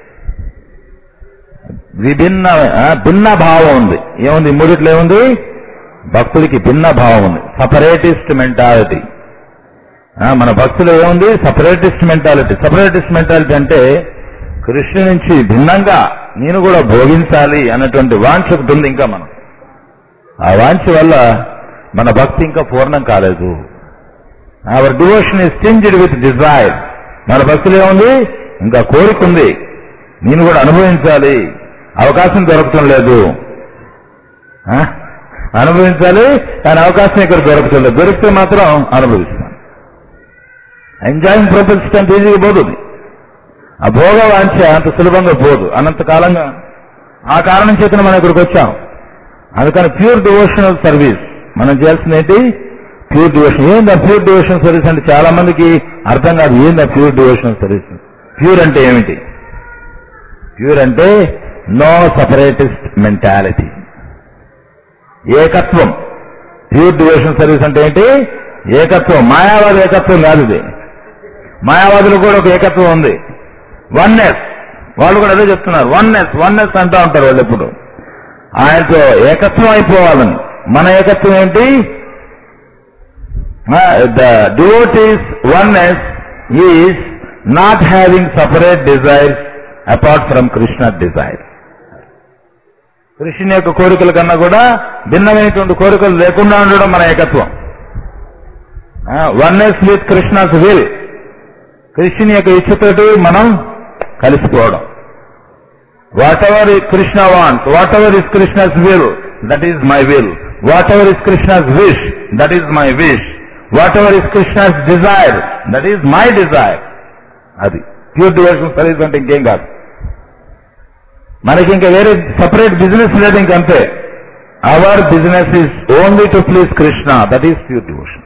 విభిన్న ఆ, భిన్న భావం ఉంది ఏముంది ఈ మూడిట్లో ఏముంది భక్తుడికి భిన్న భావం ఉంది సపరేటిస్ట్ మెంటాలిటీ మన భక్తులు ఏముంది సపరేటిస్ట్ మెంటాలిటీ సపరేటిస్ట్ మెంటాలిటీ అంటే కృష్ణు నుంచి భిన్నంగా నేను కూడా భోగించాలి అన్నటువంటి వాంఛ ఒకటి ఉంది ఇంకా మనం ఆ వాంఛ వల్ల మన భక్తి ఇంకా పూర్ణం కాలేదు our devotion is tinged with desire మన భక్తులు ఏముంది ఇంకా కోరిక ఉంది నేను కూడా అనుభవించాలి అవకాశం దొరకటం లేదు ఆ? అనుభవించాలి కానీ అవకాశం ఇక్కడ దొరకటం లేదు దొరికితే మాత్రం అనుభవిస్తాను ఎంజాయింగ్ ప్రపంచం అంత ఈజీగా పోతుంది ఆ భోగ వాంఛ అంత సులభంగా పోదు అనంత కాలంగా ఆ కారణం చేతన మనం ఇక్కడికి వచ్చాం అందుకని ప్యూర్ డివోషనల్ సర్వీస్ మనం చేయాల్సింది ఏంటి ప్యూర్ డివోషన్ ఏంది ఆ ప్యూర్ డివోషనల్ సర్వీస్ అంటే చాలా మందికి అర్థం కాదు ఏంది ఆ ప్యూర్ డివోషనల్ సర్వీస్ ప్యూర్ అంటే ఏమిటి ప్యూర్ అంటే నో సపరేటిస్ట్ మెంటాలిటీ ఏకత్వం ప్యూర్ డివోషన్ సర్వీస్ అంటే ఏంటి ఏకత్వం మాయావాది ఏకత్వం కాదు ఇది మాయావాదులు కూడా ఒక ఏకత్వం ఉంది వన్నెస్ వాళ్ళు కూడా అదే చెప్తున్నారు వన్నెస్ వన్నెస్ అంటూ ఉంటారు వాళ్ళు ఎప్పుడు ఆయనతో ఏకత్వం అయిపోవాలని మన ఏకత్వం ఏంటి the devotee's oneness is not having separate desires apart from Krishna desire కృష్ణుని యొక్క కోరికల కన్నా కూడా భిన్నమైనటువంటి కోరికలు లేకుండా ఉండడం మన ఏకత్వం వన్నెస్ విత్ కృష్ణస్ విల్ కృష్ణుని యొక్క ఇచ్చతోటి మనం కలిసిపోవడం whatever Krishna want whatever is Krishna's will that is my will whatever is Krishna's wish that is my wish whatever is Krishna's desire that is my desire అది ప్యూర్ డివోషన్ సర్వీస్ అంటే ఇంకేం కాదు మనకి ఇంకా వేరే సపరేట్ బిజినెస్ లేదు ఇంకంతే our business is only to please Krishna that is pure devotion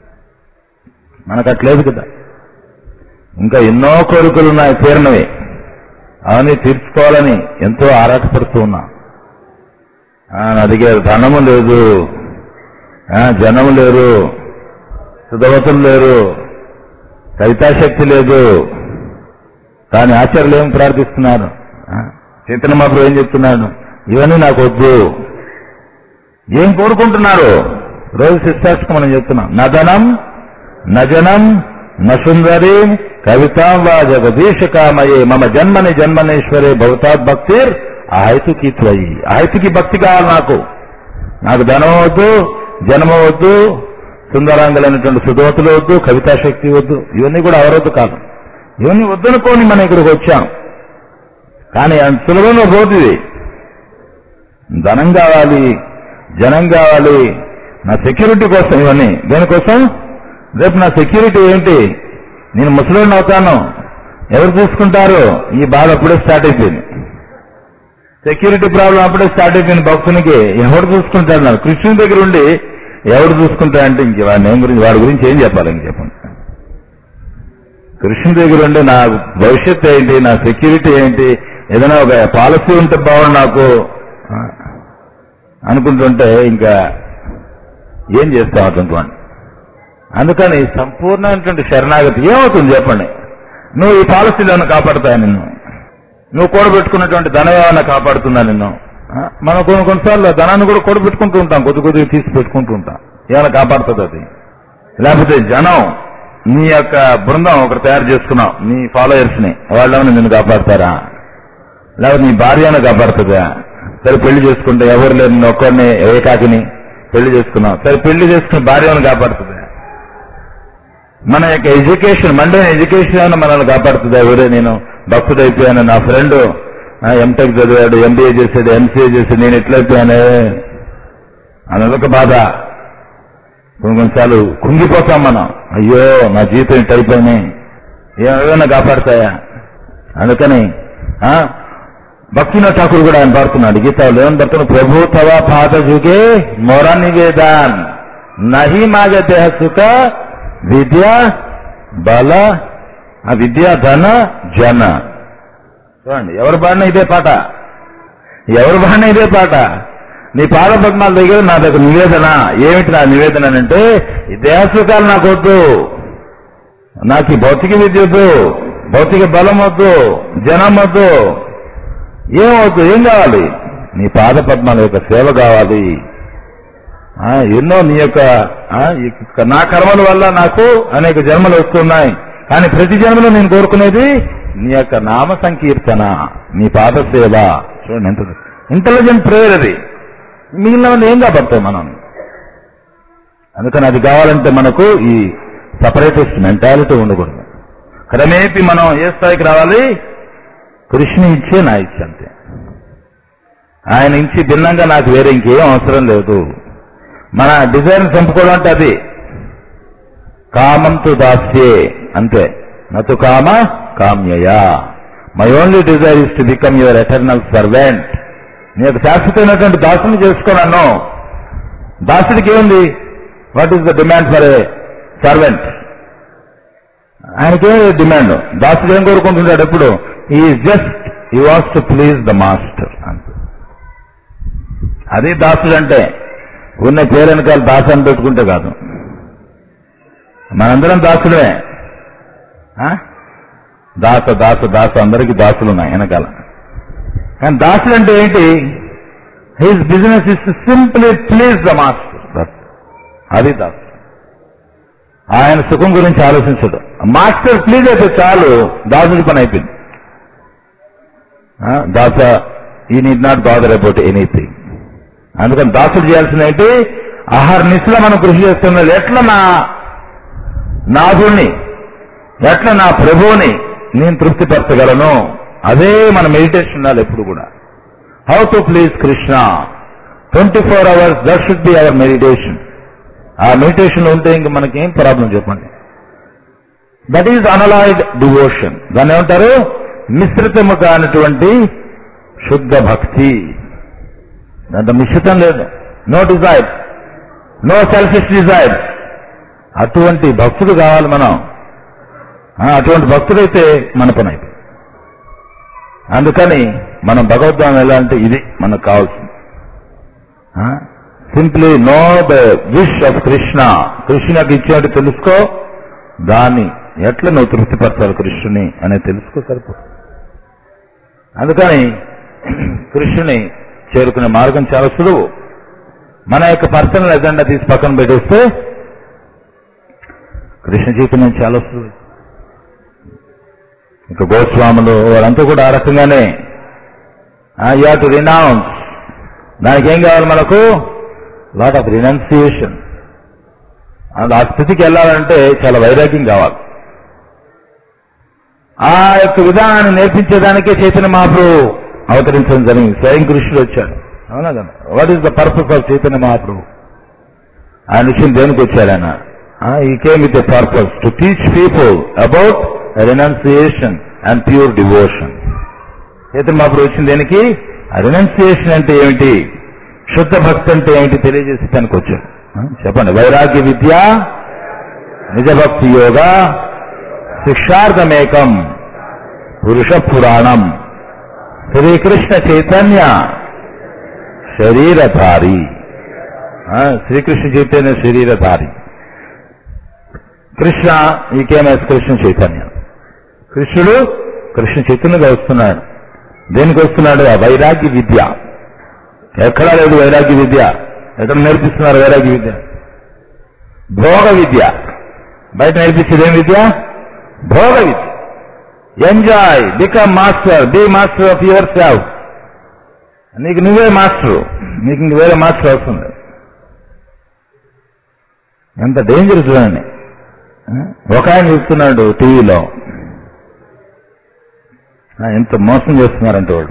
మనకు అట్లేదు కదా ఇంకా ఎన్నో కోరికలు ఉన్నాయి తీరినవి అవన్నీ తీర్చుకోవాలని ఎంతో ఆరాటపడుతూ ఉన్నా ఆ, నా దగ్గర ధనము లేదు ఆ, జనము లేరు సుధవతులు లేరు కవితాశక్తి లేదు కానీ ఆచార్యులు ఏం ప్రార్థిస్తున్నారు ఆ, చైతన్య మహాప్రభు ఏం చెప్తున్నాడు ఇవన్నీ నాకు వద్దు ఏం కోరుకుంటున్నారు రోజు శిష్టాష్టకం మనం చెప్తున్నాం నదనం నజనం నసుందరి కవితాం వా జగదీశ కామయే మమ జన్మని జన్మనేశ్వరే భవతాత్ భక్తిర్ ఆహైతుకి త్వయి ఆహైతుకి భక్తి కావాలి నాకు నాకు ధనం వద్దు జన్మ వద్దు సుందరాంగులైనటువంటి సుధోతులు వద్దు కవితాశక్తి వద్దు ఇవన్నీ కూడా అవరొద్దు కాదు ఇవన్నీ వద్దనుకోని మనం ఇక్కడికి వచ్చాం కానీ అంత సులభంగా పోతుంది ధనం కావాలి జనం కావాలి నా సెక్యూరిటీ కోసం ఇవన్నీ దేనికోసం రేపు నా సెక్యూరిటీ ఏంటి నేను ముసలిని అవుతాను ఎవరు చూసుకుంటారు ఈ బాధ అప్పుడే స్టార్ట్ అయిపోయింది సెక్యూరిటీ ప్రాబ్లం అప్పుడే స్టార్ట్ అయిపోయింది భక్తునికి ఎవరు చూసుకుంటాడు నాకు కృష్ణుని దగ్గర ఉండి ఎవరు చూసుకుంటాడంటే ఇంక వాడి నేను గురించి వాడి గురించి ఏం చెప్పాలి ఇంక చెప్పండి కృష్ణుని దగ్గర ఉండి నా భవిష్యత్తు ఏంటి నా సెక్యూరిటీ ఏంటి ఏదైనా ఒక పాలసీ ఉంటే బాగుండు నాకు ఆ, అనుకుంటుంటే ఇంకా ఏం చేస్తాం అటువంటి వాడిని అందుకని సంపూర్ణమైనటువంటి శరణాగతి ఏమవుతుంది చెప్పండి నువ్వు ఈ పాలసీలను కాపాడుతాయి నిన్ను నువ్వు కూడబెట్టుకున్నటువంటి ధనం ఏమైనా కాపాడుతుందా నిన్ను ఆ? మనం కొన్ని కొన్నిసార్లు ధనాన్ని కూడా కూడబెట్టుకుంటూ ఉంటాం కొద్ది కొద్దిగా తీసి పెట్టుకుంటూ ఉంటాం ఏమైనా కాపాడుతుంది అది లేకపోతే జనం నీ యొక్క బృందం ఒకటి తయారు చేసుకున్నావు నీ ఫాలోయర్స్ ని వాళ్ళని నిన్ను కాపాడతారా లేకపోతే నీ భార్యను కాపాడుతుందా సరే పెళ్లి చేసుకుంటే ఎవరు లేరు నేను ఒక్కడిని ఏకాకిని పెళ్లి చేసుకున్నావు సరే పెళ్లి చేసుకుని భార్యను కాపాడుతుందా మన యొక్క ఎడ్యుకేషన్ మండే ఎడ్యుకేషన్ ఏమైనా మనల్ని కాపాడుతుందా ఎవరే నేను భక్తుడు అయిపోయాను నా ఫ్రెండ్ ఎంటెక్ చదివాడు ఎంబీఏ చేశాడు ఎంసీఏ చేశాడు నేను ఎట్లయిపోయానే అదొక బాధ కొన్ని కొన్నిసార్లు కుంగిపోతాం మనం అయ్యో నా జీవితం ఇట్ అయిపోయినాయి ఏమైనా కాపాడతాయా అందుకని ఆ, భక్తిన ఠాకూర్ కూడా ఆయన పాడుతున్నాడు గీతాలు ఏమని పడుతున్నాడు ప్రభు తవ పాత జుగే మొర నివేదాన్ నహి మాగే దేహ సుఖ విద్య బల ఆ విద్య ధన జన చూడండి ఎవరు పాడిన ఇదే పాట ఎవరు పాడిన ఇదే పాట నీ పాద పద్మాల దగ్గర నా దగ్గర నివేదన ఏమిటి నా నివేదన అంటే ఈ దేహసుఖాలు నాకు వద్దు నాకు ఈ భౌతిక విద్య వద్దు భౌతిక బలం వద్దు జనం వద్దు ఏం వద్దు ఏం కావాలి నీ పాద పద్మాల యొక్క సేవ కావాలి ఆ, ఎన్నో నీ యొక్క ఆ, ఈ యొక్క- నా కర్మల వల్ల నాకు అనేక జన్మలు వస్తున్నాయి కానీ ప్రతి జన్మలో నేను కోరుకునేది నీ యొక్క నామ సంకీర్తన నీ పాద సేవ చూడండి ఎంత ఇంటెలిజెంట్ ప్రేయర్ అది మిగిలినవన్నీ ఏం కాబడతాయి మనం అందుకని అది కావాలంటే మనకు ఈ సపరేటిస్ట్ మెంటాలిటీ ఉండకూడదు క్రమేపీ మనం ఏ స్థాయికి రావాలి కృష్ణ ఇచ్చే నా ఇచ్చే అంతే ఆయన ఇచ్చి భిన్నంగా నాకు వేరే ఇంకేం అవసరం లేదు మన డిజైన్ చంపుకోవడం అంటే అది కామంతు దాస్యే అంతే నతు కామ కామ్యయా my only desire is to become your eternal servant నీ యొక్క శాశ్వతమైనటువంటి దాసుని చేసుకోనన్ను దాసుడికి ఏముంది what is the demand for a servant ఆయనకే డిమాండ్ దాసుడు ఏం కోరుకుంటున్నాడు ఎప్పుడు he just he was to please the master అంతే అది దాసుడు అంటే ఉన్న పేరు వెనకాల దాసు అని పెట్టుకుంటే కాదు మనందరం దాసుడే ఆ? దాస దాస దాస అందరికీ దాసులు ఉన్నాయి వెనకాల కానీ దాసుడు అంటే ఏంటి his business is simply please the master అది దాసు ఆయన సుఖం గురించి ఆలోచించడు మాస్టర్ ప్లీజ్ అయితే చాలు దాసుడి పని అయిపోయింది దాస he need not bother about anything అందుకని దాసుడు చేయాల్సిన ఏంటి ఆహార నిశలో మనం కృషి చేస్తున్నది ఎట్లా నా నాథుణ్ణి ఎట్లా నా ప్రభువుని నేను తృప్తిపరచగలను అదే మన మెడిటేషన్ ఉండాలి ఎప్పుడు కూడా how to please Krishna twenty four hours that should be our meditation ఆ మెడిటేషన్ ఉంటే ఇంక మనకి ఏం ప్రాబ్లం చెప్పండి దట్ ఈజ్ అనలాయిడ్ డివోషన్ దాన్ని ఏమంటారు మిశ్రితము కానటువంటి శుద్ధ భక్తి దాంట్లో మిశ్రితం లేదు no desire no selfish desire అటువంటి భక్తుడు కావాలి మనం ఆ, అటువంటి భక్తుడైతే మన పని అయిపోయింది అందుకని మనం భగవద్ధాం ఎలా అంటే ఇది మనకు కావాల్సింది simply no the wish of Krishna కృష్ణకి ఇచ్చినట్టు తెలుసుకో దాన్ని ఎట్లా నువ్వు తృప్తిపరచాలి కృష్ణుని అనేది తెలుసుకో సరిపోతుంది అందుకని కృష్ణుని చేరుకునే మార్గం చాలా సులువు మన యొక్క పర్సనల్ ఎజెండా తీసి పక్కన పెట్టేస్తే కృష్ణ చైతన్యం చాలా సులువు ఇక గోస్వాములు వాళ్ళంతా కూడా ఆ రకంగానే యూ టు రినౌన్స్ దానికి ఏం కావాలి మనకు లాట్ ఆఫ్ రినౌన్సియేషన్ ఆ స్థితికి వెళ్ళాలంటే చాలా వైరాగ్యం కావాలి ఆ యొక్క విధానాన్ని నేర్పించేదానికే చైతన్య మహాప్రభు అవతరించడం జరిగింది స్వయం కృష్ణుడు వచ్చాడు అవునా కదా what is the purpose of Chaitanya Mahaprabhu ఆయన విషయం దేనికి వచ్చాడు ఆయన he came with a purpose to teach people about renunciation and pure devotion Chaitanya Mahaprabhu వచ్చింది దేనికి రెనౌన్సియేషన్ అంటే ఏమిటి శుద్ధ భక్తి అంటే ఏమిటి తెలియజేసి తనకు వచ్చాడు ఆ, చెప్పండి వైరాగ్య విద్య నిజభక్తి యోగ శిక్షార్థమేకం పురుష పురాణం శ్రీకృష్ణ చైతన్య శరీరధారి ఆ, శ్రీకృష్ణ చైతన్య శరీరధారి కృష్ణ ఈ కేఎంఎస్ కృష్ణ చైతన్య కృష్ణుడు కృష్ణ చైతన్యగా వస్తున్నాడు దేనికి వస్తున్నాడు ఆ వైరాగ్య విద్య ఎక్కడా లేదు వైరాగ్య విద్య ఎక్కడ నేర్పిస్తున్నారు వైరాగ్య విద్య భోగ విద్య బయట నేర్పించేది ఏం విద్య భోగ విద్య enjoy become master be master of yourself నీకు నువ్వే మాస్టర్ నీకు ఇంక వేరే మాస్టర్ అవసరం లేదు ఎంత డేంజర్ చూడండి ఒక ఆయన చూస్తున్నాడు టీవీలో ఆ, ఎంత మోసం చేస్తున్నారంటే వాళ్ళు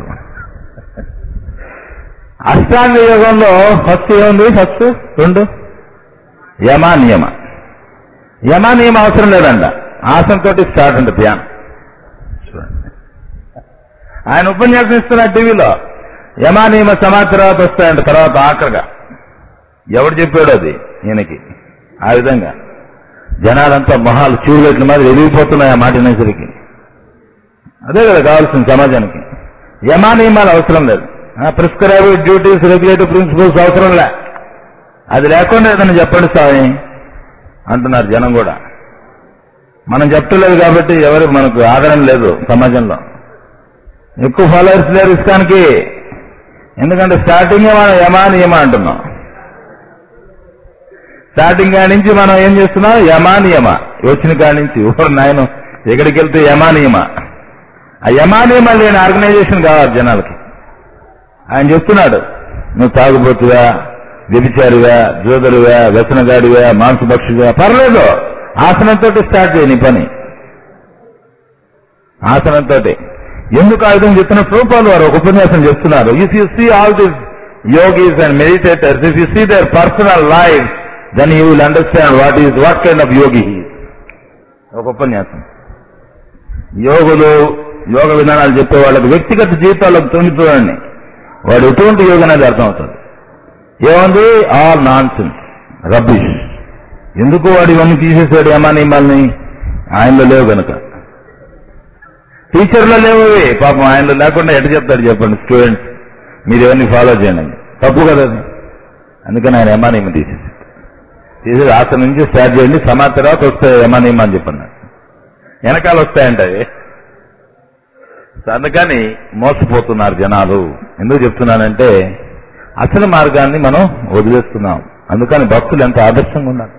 అష్టాంగ యోగంలో ఫస్ట్ ఏముంది ఫస్ట్ రెండు యమ నియమ యమ నియమ అవసరం లేదంట ఆసనంతో స్టార్ట్ అంట ధ్యానం చూడండి ఆయన ఉపన్యాసం ఇస్తున్న టీవీలో యమ నియమ సమాధి తర్వాత వస్తాయంట తర్వాత ఆఖరిగా ఎవడు చెప్పాడు అది ఈయనకి ఆ విధంగా జనాలంతా మొహాలు చూడలేట్ల మాదిరి ఎదిగిపోతున్నాయి ఆ మాట వినేసరికి అదే కదా కావాల్సిన సమాజానికి యమా నియమాలు అవసరం లేదు ప్రిస్క్రైబ్ డ్యూటీస్ రెగ్యులేటివ్ ప్రిన్సిపల్స్ అవసరం లే అది లేకుండా ఏదైనా చెప్పండి స్వామి అంటున్నారు జనం కూడా మనం చెప్పలేదు కాబట్టి ఎవరు మనకు ఆదరణ లేదు సమాజంలో ఎక్కువ ఫాలోవర్స్ లేరు ఇష్టానికి ఎందుకంటే స్టార్టింగే మనం యమా నియమ అంటున్నాం స్టార్టింగ్ కాడి నుంచి మనం ఏం చేస్తున్నాం యమా నియమ వచ్చిన కాడి నుంచి ఊరు నాయన ఎక్కడికి వెళ్తే యమా నియమ ఆ యమా నియమ లేని ఆర్గనైజేషన్ కావాలి జనాలకి ఆయన చెప్తున్నాడు నువ్వు తాగుబోతుగా వ్యభిచారిగా జోదరుగా వ్యసనగాడిగా మాంసభక్షిగా పర్లేదు ఆసనంతో స్టార్ట్ చేయి నీ పని ఆసనంతో ఎందుకు ఆ విధంగా చెప్తున్న రూపాలు వారు ఒక ఉపన్యాసం చెప్తున్నారు if you see all this yogis and meditators if you see their personal life then you will understand what is what kind of yogi ఒక ఉపన్యాసం యోగులు యోగ విధానాలు చెప్పే వాళ్ళకి వ్యక్తిగత జీవితాలకు తొంగి చూడండి వాడు ఎటువంటి యోగ అనేది అర్థమవుతుంది ఏముంది ఆల్ నాన్ సెన్స్ రబ్బిష్ ఎందుకు వాడు ఇవన్నీ తీసేసాడు యమానియమాల్ని ఆయనలో లేవు గనక టీచర్లో లేవు ఇవి. పాపం ఆయనలో లేకుండా ఎట చెప్తాడు చెప్పండి స్టూడెంట్స్ మీరు ఇవన్నీ ఫాలో చేయండి అని. తప్పు కదా అది అందుకని ఆయన యమానియమం తీసేసి తీసేసి ఆసన నుంచి స్టార్ట్ చేయండి సమా తర్వాత వస్తాయి యమానియమం అని చెప్పన్నారు వెనకాల వస్తాయంట అవి సో అందుకని మోసపోతున్నారు జనాలు ఎందుకు చెప్తున్నానంటే అసలు మార్గాన్ని మనం వదిలేస్తున్నాం అందుకని భక్తులు ఎంత ఆదర్శంగా ఉన్నారు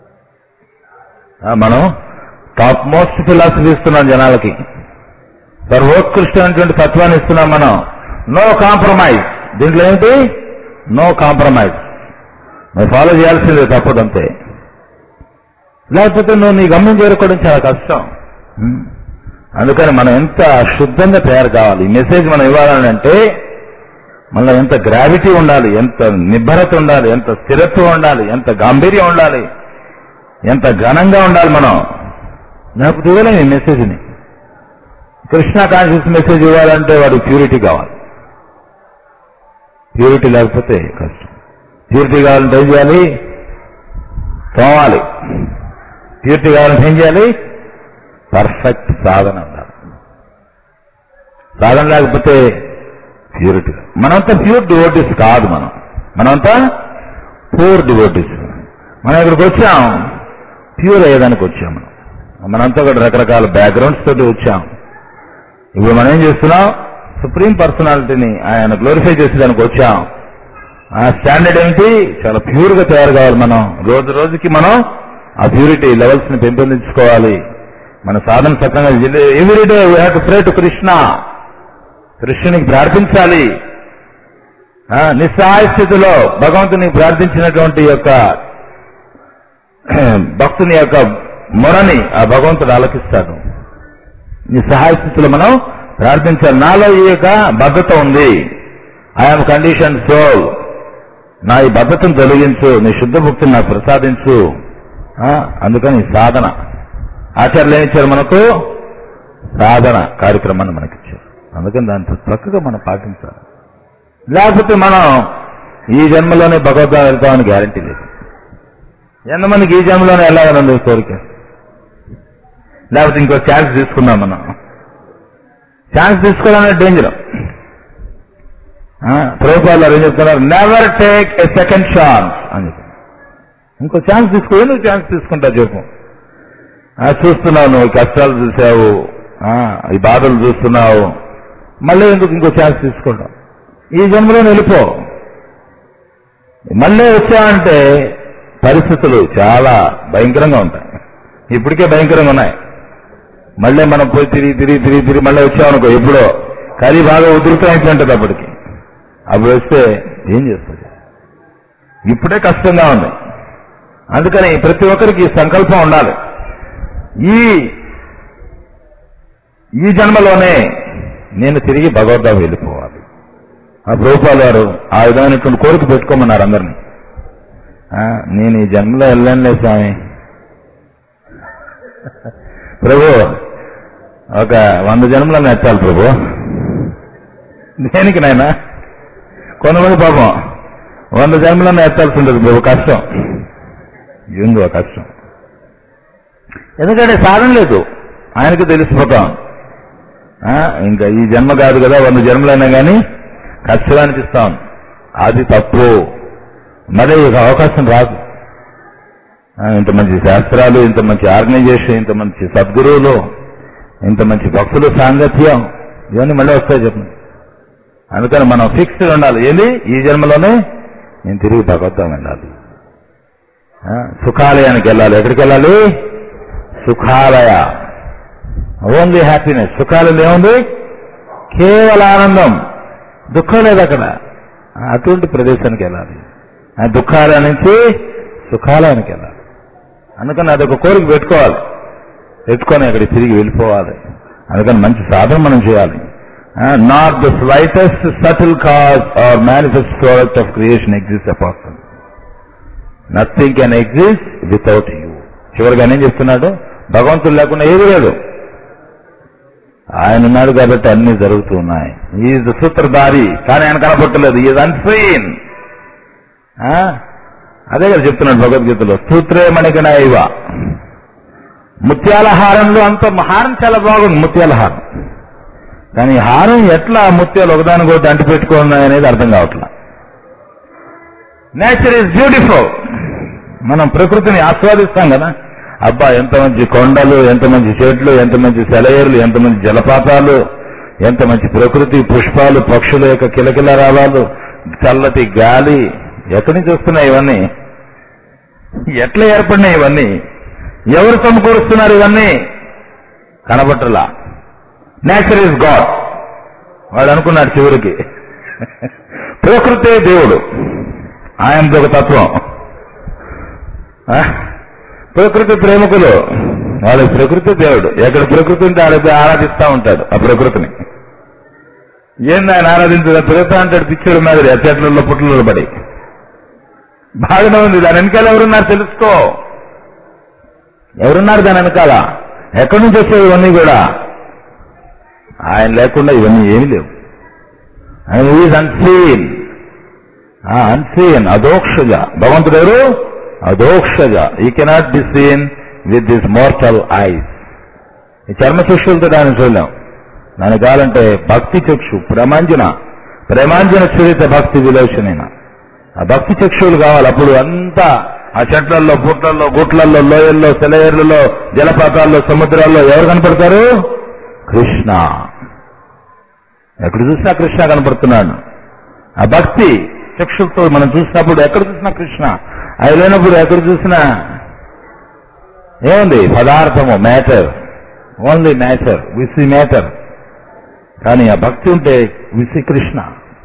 ఆ, మనం టాప్ మోస్ట్ ఫిలాసఫీ ఇస్తున్నాం జనాలకి సర్వోత్కృష్టమైనటువంటి తత్వాన్ని ఇస్తున్నాం మనం నో కాంప్రమైజ్ దీంట్లో ఏంటి నో కాంప్రమైజ్ నువ్వు ఫాలో చేయాల్సిందే తప్పదంతే లేకపోతే నువ్వు నీ గమ్యం చేరుకోవడం చాలా కష్టం ఉం. అందుకని మనం ఎంత శుద్ధంగా తయారు కావాలి ఈ మెసేజ్ మనం ఇవ్వాలంటే మనలో ఎంత గ్రావిటీ ఉండాలి ఎంత నిబ్బరత ఉండాలి ఎంత స్థిరత్వం ఉండాలి ఎంత గాంభీర్యం ఉండాలి ఎంత ఘనంగా ఉండాలి మనం నాకు ఇవ్వలేం ఈ మెసేజ్ని కృష్ణ కాన్షియస్ మెసేజ్ ఇవ్వాలంటే వాడు ప్యూరిటీ కావాలి ప్యూరిటీ లేకపోతే కష్టం ప్యూరిటీ కావాలంటే ఏం చేయాలి తోమాలి ప్యూరిటీ కావాలంటే ఏం చేయాలి పర్ఫెక్ట్ సాధన ఉండాలి సాధన లేకపోతే ప్యూరిటీ మనంతా ప్యూర్ డివోటీస్ కాదు మనం మనంతా పూర్ డివోటీస్ మనం ఇక్కడికి వచ్చాం ప్యూర్ అయ్యేదానికి వచ్చాం మనం మనంతా కూడా రకరకాల బ్యాక్గ్రౌండ్స్ తోటి వచ్చాం ఇప్పుడు మనం ఏం చేస్తున్నాం సుప్రీం పర్సనాలిటీని ఆయన గ్లోరిఫై చేసేదానికి వచ్చాం ఆ స్టాండర్డ్ ఏంటి చాలా ప్యూర్ గా తయారు కావాలి మనం రోజు రోజుకి మనం ఆ ప్యూరిటీ లెవెల్స్ ని పెంపొందించుకోవాలి మన సాధన సక్రంగా everyday we have to pray to Krishna కృష్ణునికి ప్రార్థించాలి ఆ, నిస్సహాయ స్థితిలో భగవంతుని ప్రార్థించినటువంటి యొక్క భక్తుని యొక్క మొరని ఆ భగవంతుడు ఆలకిస్తాడు ఈ సహాయ స్థితిలో మనం ప్రార్థించాలి నాలో ఈ యొక్క బద్ధత ఉంది ఐఎమ్ కండిషన్ సోల్ నా ఈ బద్ధతను తొలగించు నీ శుద్ధ భక్తిని నాకు ప్రసాదించు ఆ, అందుకని సాధన ఆచార్యులు ఏమి ఇచ్చారు మనకు సాధన కార్యక్రమాన్ని మనకిచ్చారు అందుకని దాంతో చక్కగా మనం పాటించాలి లేకపోతే మనం ఈ జన్మలోనే భగవద్గీత వెళ్తామని గ్యారంటీ లేదు ఎంతమందికి ఈ జన్మలోనే వెళ్ళాలని కోరిక లేకపోతే ఇంకో ఛాన్స్ తీసుకుందాం మనం ఛాన్స్ తీసుకోవాలనే డేంజర్ ప్రభుత్వాలు ఏం చెప్తున్నారు never take a second chance అని చెప్పి ఇంకో ఛాన్స్ తీసుకో ఎందుకు ఛాన్స్ తీసుకుంటా చెప్పు ఆ, చూస్తున్నావు నువ్వు ఈ కష్టాలు చూసావు ఆ, ఈ బాధలు చూస్తున్నావు మళ్ళీ ఎందుకు ఇంకో ఛాన్స్ తీసుకుంటావు ఈ జన్మలో వెళ్ళిపో మళ్ళీ వచ్చావంటే పరిస్థితులు చాలా భయంకరంగా ఉంటాయి ఇప్పటికే భయంకరంగా ఉన్నాయి మళ్ళీ మనం పోయి తిరిగి తిరిగి తిరిగి తిరిగి మళ్ళీ వచ్చామనుకో ఎప్పుడో కరీ బాగా ఉధృతం అయిపోయింటుంది అప్పటికి అప్పుడు వస్తే ఏం చేస్తుంది ఇప్పుడే కష్టంగా ఉంది అందుకని ప్రతి ఒక్కరికి ఈ సంకల్పం ఉండాలి ఈ ఈ జన్మలోనే నేను తిరిగి భగవద్గీత వెళ్ళిపోవాలి ఆ ప్రభుపాల్ వారు ఆ విధమైనటువంటి కోరిక పెట్టుకోమన్నారు అందరినీ ఆ, నేను ఈ జన్మలో వెళ్ళండి స్వామి ప్రభు ఒక వంద జన్మలను ఎత్తాలి ప్రభు దేనికి నాయన కొంతమంది పాపం వంద జన్మలను ఎత్తాల్సి ఉంటుంది ప్రభు కష్టం ఏందో ఆ కష్టం ఎందుకంటే సాధన లేదు ఆయనకు తెలిసిపోతాం ఆ, ఇంకా ఈ జన్మ కాదు కదా వంద జన్మలైనా కానీ కష్టం అనిపిస్తాం అది తప్పు మళ్ళీ ఇక అవకాశం రాదు ఆ, ఇంత మంచి శాస్త్రాలు ఇంత మంచి ఆర్గనైజేషన్ ఇంత మంచి సద్గురువులు ఇంత మంచి భక్తుల సాంగత్యం ఇవన్నీ మళ్ళీ వస్తాయి చెప్పండి అందుకని మనం ఫిక్స్డ్ ఉండాలి ఏంది ఈ జన్మలోనే నేను తిరిగి భగవద్గం వెళ్ళాలి ఆ, సుఖాలయానికి వెళ్ళాలి ఎక్కడికి వెళ్ళాలి సుఖాలయ ఓన్లీ హ్యాపీనెస్ సుఖాలయం ఏముంది కేవల ఆనందం దుఃఖం లేదు అక్కడ ఆ, అటువంటి ప్రదేశానికి వెళ్ళాలి ఆ దుఃఖాలయ నుంచి సుఖాలయానికి వెళ్ళాలి అందుకని అదొక కోరిక పెట్టుకోవాలి పెట్టుకొని అక్కడికి తిరిగి వెళ్ళిపోవాలి అందుకని మంచి సాధన మనం చేయాలి not the slightest subtle cause or manifest product of creation exist apart nothing can exist without you చివరిగా ఏం చెప్తున్నాడు భగవంతుడు లేకుండా ఏది లేదు ఆయన ఉన్నాడు కాబట్టి అన్ని జరుగుతూ ఉన్నాయి ఈజ్ సూత్రధారి కానీ ఆయన కనపట్టలేదు ఈజ్ అన్సీన్ అదే కదా చెప్తున్నాడు భగవద్గీతలో సూత్రే మణిగణ ఇవ ముత్యాల హారంలో అంత హారం చాలా బాగుంది ముత్యాల హారం కానీ ఈ హారం ఎట్లా ఆ ముత్యాలు ఒకదానికొకటి అంటి పెట్టుకున్నాయి అనేది అర్థం కావట్లా నేచర్ ఈజ్ బ్యూటిఫుల్ మనం ప్రకృతిని ఆస్వాదిస్తాం కదా అబ్బా ఎంత మంచి కొండలు ఎంత మంచి చెట్లు ఎంత మంచి సెలయేర్లు ఎంత మంచి జలపాతాలు ఎంత మంచి ప్రకృతి పుష్పాలు పక్షుల యొక్క కిలకిల రావాలు చల్లటి గాలి ఎక్కడి నుంచి వస్తున్నాయి ఇవన్నీ ఎట్లా ఏర్పడినాయి ఇవన్నీ ఎవరు సమకూరుస్తున్నారు ఇవన్నీ కనబట్టలా నేచర్ ఇస్ గాడ్ వాడు అనుకున్నాడు చివరికి ప్రకృతే దేవుడు ఆయనది ఒక తత్వం ఆ? ప్రకృతి ప్రేమికులు వాళ్ళ ప్రకృతి దేవుడు ఎక్కడ ప్రకృతి ఉంటే ఆడ ఆరాధిస్తా ఉంటాడు ఆ ప్రకృతిని ఏంది ఆయన ఆరాధించదు ప్రకృతి అంటాడు పిచ్చుడు మాదిరి ఆ చెట్లలో పుట్లలో పడి బాగానే ఉంది దాని వెనకాల ఎవరున్నారు తెలుసుకో ఎవరున్నారు దాని వెనకాల ఎక్కడి నుంచి వచ్చేవి ఇవన్నీ కూడా ఆయన లేకుండా ఇవన్నీ ఏమీ లేవు ఆయన ఈజ్ అన్సీన్ అన్సీన్ అదోక్షజ భగవంతుడు ఎవరు అదోక్షజ ఈ cannot be seen with this mortal eyes ఈ చర్మ చక్షులతో దాన్ని చూడలేం దానికి కావాలంటే భక్తి చక్షు ప్రేమాంజన ప్రేమాంజన చరిత భక్తి విలోచనైన ఆ భక్తి చక్షువులు కావాలి అప్పుడు అంతా ఆ చెట్లల్లో పుట్లల్లో గుట్లల్లో లోయల్లో సెలయేర్లలో జలపాతాల్లో సముద్రాల్లో ఎవరు కనపడతారు కృష్ణ ఎక్కడ చూసినా కృష్ణ కనపడుతున్నాడు ఆ భక్తి చక్షులతో మనం చూసినప్పుడు ఎక్కడ చూసినా కృష్ణ అది లేనప్పుడు ఎక్కడ చూసినా ఏముంది పదార్థము మ్యాటర్ ఓన్లీ మ్యాటర్ విసి మ్యాటర్ కానీ ఆ భక్తి ఉంటే విసి కృష్ణ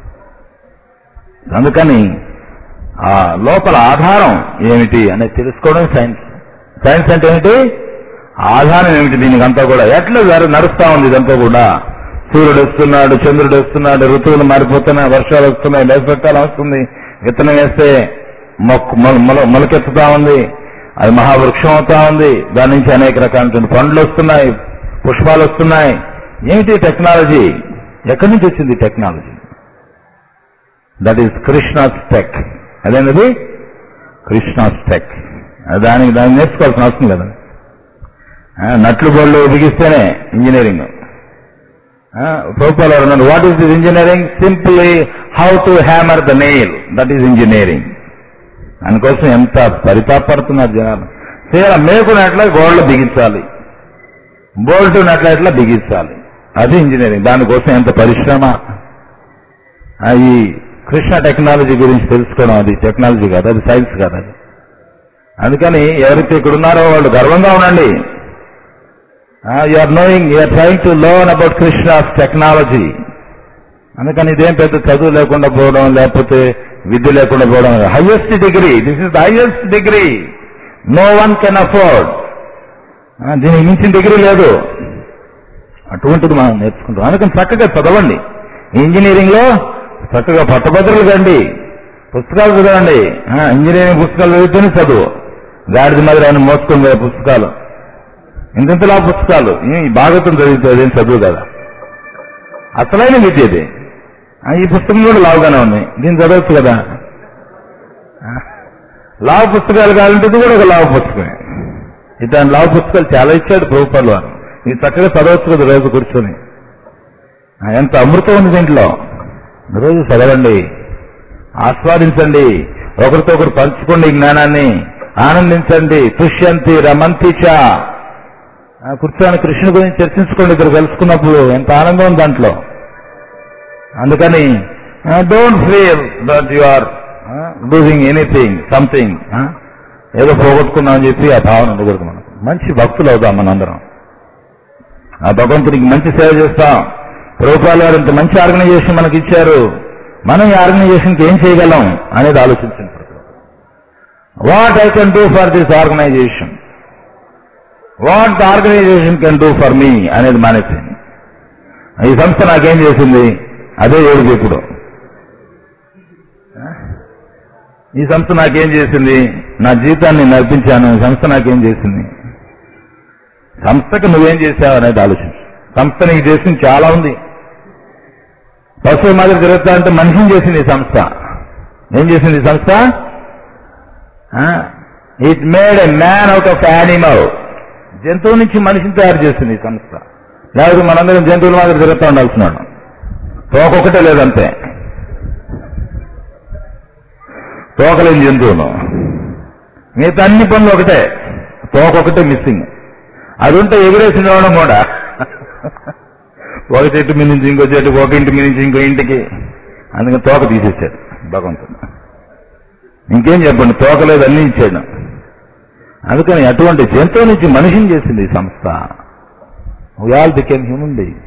అందుకని ఆ లోపల ఆధారం ఏమిటి అనేది తెలుసుకోవడం సైన్స్ సైన్స్ అంటే ఏమిటి ఆధారం ఏమిటి దీనికి అంతా కూడా ఎట్లా జరు- నడుస్తా ఉంది ఇదంతా కూడా సూర్యుడు వస్తున్నాడు చంద్రుడు వస్తున్నాడు ఋతువులు మారిపోతున్నాయి వర్షాలు వస్తున్నాయి వేసవికాలం వస్తుంది విత్తనం వేస్తే మొక్క మొల- మొల- మొలకెత్తుతా ఉంది అది మహావృక్షం అవుతా ఉంది దాని నుంచి అనేక రకాలైన పండ్లు వస్తున్నాయి పుష్పాలు వస్తున్నాయి ఏమిటి టెక్నాలజీ ఎక్కడి నుంచి వచ్చింది technology that is Krishna's tech అదేనది కృష్ణాస్ టెక్ దానికి దాన్ని నేర్చుకోవాల్సిన అవసరం కదా ఆ, నట్లు బోళ్ళు బిగిస్తేనే ఇంజనీరింగ్ ప్రభుత్వాలు అన్నారు what is this engineering simply how to hammer the nail that is engineering దానికోసం ఎంత పరితాపడుతున్నారు జనాలు తీరా మేకునట్లా గోడలు బిగించాలి బోల్ట్ నట్లట్లా బిగించాలి అది ఇంజనీరింగ్ దానికోసం ఎంత పరిశ్రమ ఆ, ఈ కృష్ణ టెక్నాలజీ గురించి తెలుసుకోవడం అది టెక్నాలజీ కాదు అది సైన్స్ కాదు అది అందుకని ఎవరైతే ఇక్కడ ఉన్నారో వాళ్ళు గర్వంగా ఉండండి you are knowing you are trying to learn about Krishna's technology అందుకని ఇదేం పెద్ద చదువు లేకుండా పోవడం లేకపోతే విద్య లేకుండా పోవడం highest degree this is the highest degree no one can afford దీనికి మించిన డిగ్రీ లేదు అటువంటిది మనం నేర్చుకుంటాం అందుకని చక్కగా చదవండి ఇంజనీరింగ్ లో చక్కగా పట్టభద్రులు కండి పుస్తకాలు చదవండి ఆ, ఇంజనీరింగ్ పుస్తకాలు చదివితేనే చదువు గాడిద మాదిరి ఆయన మోసుకొని పోయే పుస్తకాలు ఇంతలా పుస్తకాలు ఈ భాగవతం చదివితే అదేం చదువు కదా అసలైన విద్య ఇది ఆ, ఈ పుస్తకం కూడా లావుగానే ఉంది దీన్ని చదవచ్చు కదా ఆ, లావు పుస్తకాలు కావాలంటే ఇది కూడా ఒక లావు పుస్తకమే ఇతను లావు పుస్తకాలు చాలా ఇచ్చాడు ప్రభుత్వాలు వారు ఇది చక్కగా చదవచ్చు కదా రోజు కూర్చొని ఆ, ఎంత అమృతం ఉంది దీంట్లో రోజు చదవండి ఆస్వాదించండి ఒకరితో ఒకరు పంచుకోండి ఈ జ్ఞానాన్ని ఆనందించండి తుష్యంతి రమంతి చ ఆ, కూర్చొని కృష్ణుని గురించి చర్చించుకోండి ఇద్దరు కలుసుకున్నప్పుడు ఎంత ఆనందం ఉంది దాంట్లో అందుకని don't feel that you are losing anything something ఏదో పోగొట్టుకున్నాం అని చెప్పి ఆ భావన ఉండకూడదు మనం మంచి భక్తులు అవుతాం మనందరం ఆ భగవంతునికి మంచి సేవ చేస్తాం ప్రభుత్వాలు వారు ఇంత మంచి ఆర్గనైజేషన్ మనకి ఇచ్చారు మనం ఈ ఆర్గనైజేషన్కి ఏం చేయగలం అనేది ఆలోచించండి what I can do for this organization what the organization can do for me అనేది మానేసింది ఈ సంస్థ నాకేం చేసింది అదే ఏడు ఇప్పుడు ఈ సంస్థ నాకేం చేసింది నా జీవితాన్ని నడిపించాను ఈ సంస్థ నాకేం చేసింది సంస్థకు నువ్వేం చేశావు అనేది ఆలోచించు సంస్థ నీకు చేసింది చాలా ఉంది పశువు మాదిరి తిరుగుతా అంటే మనిషిని చేసింది ఈ సంస్థ ఏం చేసింది ఈ సంస్థ it made a man out of animal జంతువు నుంచి మనిషిని తయారు చేసింది ఈ సంస్థ లేకపోతే మనందరం జంతువుల మాదిరి తిరుగుతూ ఉండాల్సినాడు తోకొకటే లేదంతే తోకలేని జంతువులు మిగతా అన్ని పనులు ఒకటే తోకొకటే మిస్సింగ్ అది ఉంటే ఎగిరేసి రావడం కూడా ఒక చెట్టు మీద నుంచి ఇంకో చెట్టు ఒక ఇంటి మీద నుంచి ఇంకో ఇంటికి అందుకని తోక తీసేసాడు భగవంతుడు ఇంకేం చెప్పండి తోకలేదు అన్ని ఇచ్చాడు అందుకని అటువంటి జంతువు నుంచి మనిషిని చేసింది ఈ సంస్థ we all become human being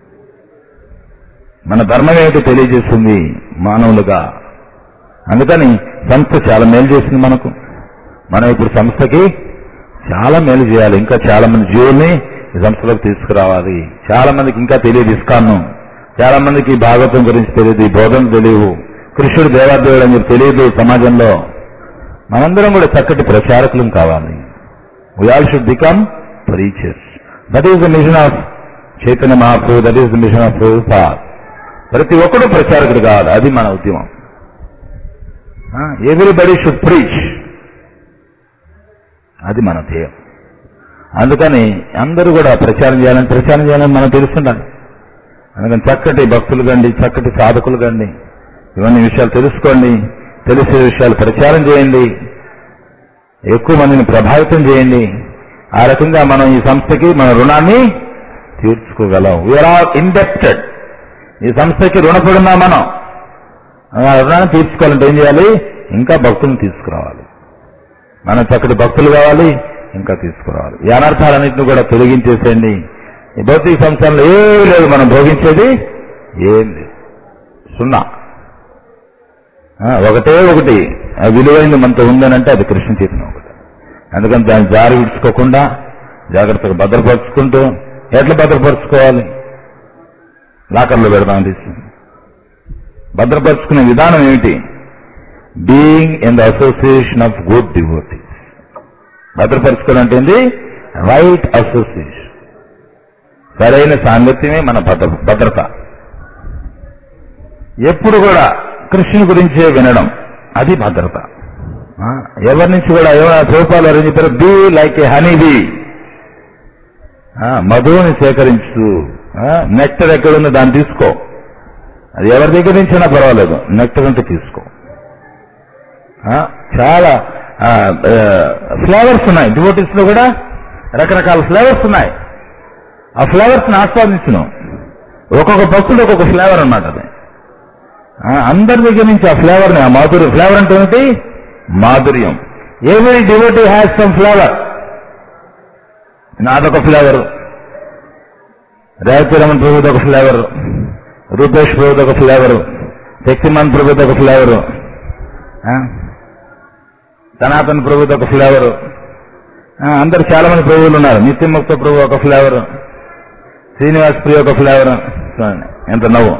మన ధర్మం ఏమిటో తెలియజేస్తుంది మానవులుగా అందుకని సంస్థ చాలా మేలు చేసింది మనకు మనం ఇప్పుడు సంస్థకి చాలా మేలు చేయాలి ఇంకా చాలా మంది జీవుల్ని ఈ సంస్థలోకి తీసుకురావాలి చాలా మందికి ఇంకా తెలియదు ఇస్కాన్ను చాలా మందికి ఈ భాగవతం గురించి తెలియదు ఈ బోధన తెలియవు కృష్ణుడు దేవాదేవుడు అని చెప్పి తెలియదు సమాజంలో మనందరం కూడా చక్కటి ప్రచారకులం కావాలి we all should become preachers that is the mission of Chaitanya Mahaprabhu that is the mission of Prabhupad ప్రతి ఒక్కడు ప్రచారకుడు కావాలి అది మన ఉద్యమం ఎవ్రీబడి షుడ్ ప్రీచ్ అది మన ధ్యేయం అందుకని అందరూ కూడా ప్రచారం చేయాలని ప్రచారం చేయాలని మనం తెలుస్తుండాలి అందుకని చక్కటి భక్తులు కండి చక్కటి సాధకులు కండి ఇవన్నీ విషయాలు తెలుసుకోండి తెలిసే విషయాలు ప్రచారం చేయండి ఎక్కువ మందిని ప్రభావితం చేయండి ఆ రకంగా మనం ఈ సంస్థకి మన రుణాన్ని తీర్చుకోగలం వీఆర్ ఆల్ ఇండెప్టెడ్ ఈ సంస్థకి రుణపడున్నాం మనం ఆ రుణాన్ని తీర్చుకోవాలంటే ఏం చేయాలి ఇంకా భక్తులను తీసుకురావాలి మనం చక్కటి భక్తులు కావాలి ఇంకా తీసుకురావాలి ఈ అనర్థాలన్నింటినీ కూడా తొలగించేసేయండి ఈ భౌతిక సంస్థల్లో ఏమీ లేదు మనం భోగించేది ఏం లేదు సున్నా ఆ, ఒకటే ఒకటి ఆ విలువైంది మనతో ఉందనంటే అది కృష్ణ చైతన్యం ఒకటి అందుకని దాన్ని జారి విడుచుకోకుండా జాగ్రత్తగా భద్రపరుచుకుంటూ ఎట్లా భద్రపరుచుకోవాలి లాకర్లో పెడదాం తీసుకుని భద్రపరుచుకునే విధానం ఏమిటి being in the association of good devotees భద్రపరచుకోవడం అంటే ఏంది రైట్ అసోసియేషన్ సరైన సాంగత్యమే మన భద్ర భద్రత ఎప్పుడు కూడా కృష్ణుని గురించే వినడం అది భద్రత ఆ, ఎవరి నుంచి కూడా ఎవరు రూపాయలు ఎవరు చెప్పారు be like a honey bee మధువుని సేకరించు నెక్టర్ ఎక్కడుందో దాన్ని తీసుకో అది ఎవరి దగ్గర నుంచైనా పర్వాలేదు నెక్టర్ అంటే తీసుకో ఆ, చాలా ఫ్లేవర్స్ ఉన్నాయి డివోటీస్ లో కూడా రకరకాల ఫ్లేవర్స్ ఉన్నాయి ఆ ఫ్లేవర్స్ ని ఆస్వాదించను ఒక్కొక్క భక్తుడు ఒక్కొక్క ఫ్లేవర్ అన్నమాట అది ఆ, అందరి దగ్గర నుంచి ఆ ఫ్లేవర్ ని ఆ మాధుర్యం ఫ్లేవర్ అంటే ఏమిటి మాధుర్యం every devotee has some flavour నాదొక ఫ్లేవర్ రేవతిరమణ్ ప్రభుది ఒక ఫ్లేవర్ రూపేష్ ప్రభుది ఒక ఫ్లేవర్ శక్తిమాన్ ప్రభుది ఒక ఫ్లేవర్ సనాతన్ ప్రభుది ఒక ఫ్లేవర్ అందరు చాలా మంది ప్రభువులు ఉన్నారు నిత్యముక్త ప్రభు ఒక ఫ్లేవర్ శ్రీనివాస్ ప్రియ ఒక ఫ్లేవర్ చూడండి ఎంత నవ్వు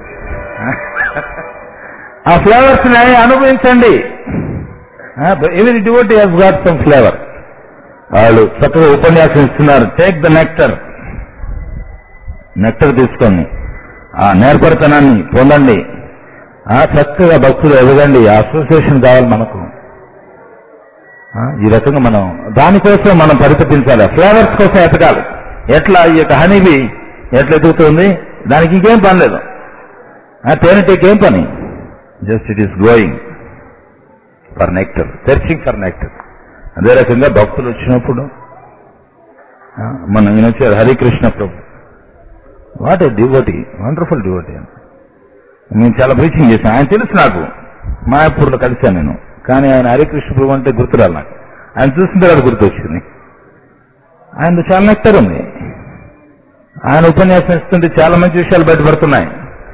ఆ ఫ్లేవర్స్ ని అనుభవించండి ఎవరి devotee has got some flavour వాళ్ళు చక్కగా ఉపన్యాసం ఇస్తున్నారు టేక్ ద నెక్టర్ నెక్టర్ తీసుకొని ఆ నేర్పరితనాన్ని పొందండి ఆ చక్కగా భక్తులు ఎదగండి ఆ అసోసియేషన్ కావాలి మనకు ఆ, ఈ రకంగా మనం దానికోసం మనం పరితపించాలి ఫ్లేవర్స్ కోసం ఎతకాలి ఎట్లా ఈ యొక్క హనీబీ ఎట్లా ఎదుగుతుంది దానికి ఇంకేం పని లేదు ఆ తేనెటీగ ఏం పని just it is going for nectar searching for nectar అదే రకంగా భక్తులు వచ్చినప్పుడు ఆ, మన ఈయన వచ్చారు Harikrishna Prabhu what a devotee wonderful devotee నేను చాలా ప్రీచింగ్ చేశాను ఆయన తెలుసు నాకు మాయాపూర్లో కలిశాను నేను కానీ ఆయన హరికృష్ణ ప్రభు అంటే గుర్తురాలి నాకు ఆయన చూసిన తర్వాత గుర్తొచ్చింది ఆయన చాలా నెక్టర్ ఉంది ఆయన ఉపన్యాసం ఇస్తుంటే చాలా మంచి విషయాలు బయటపడుతున్నాయి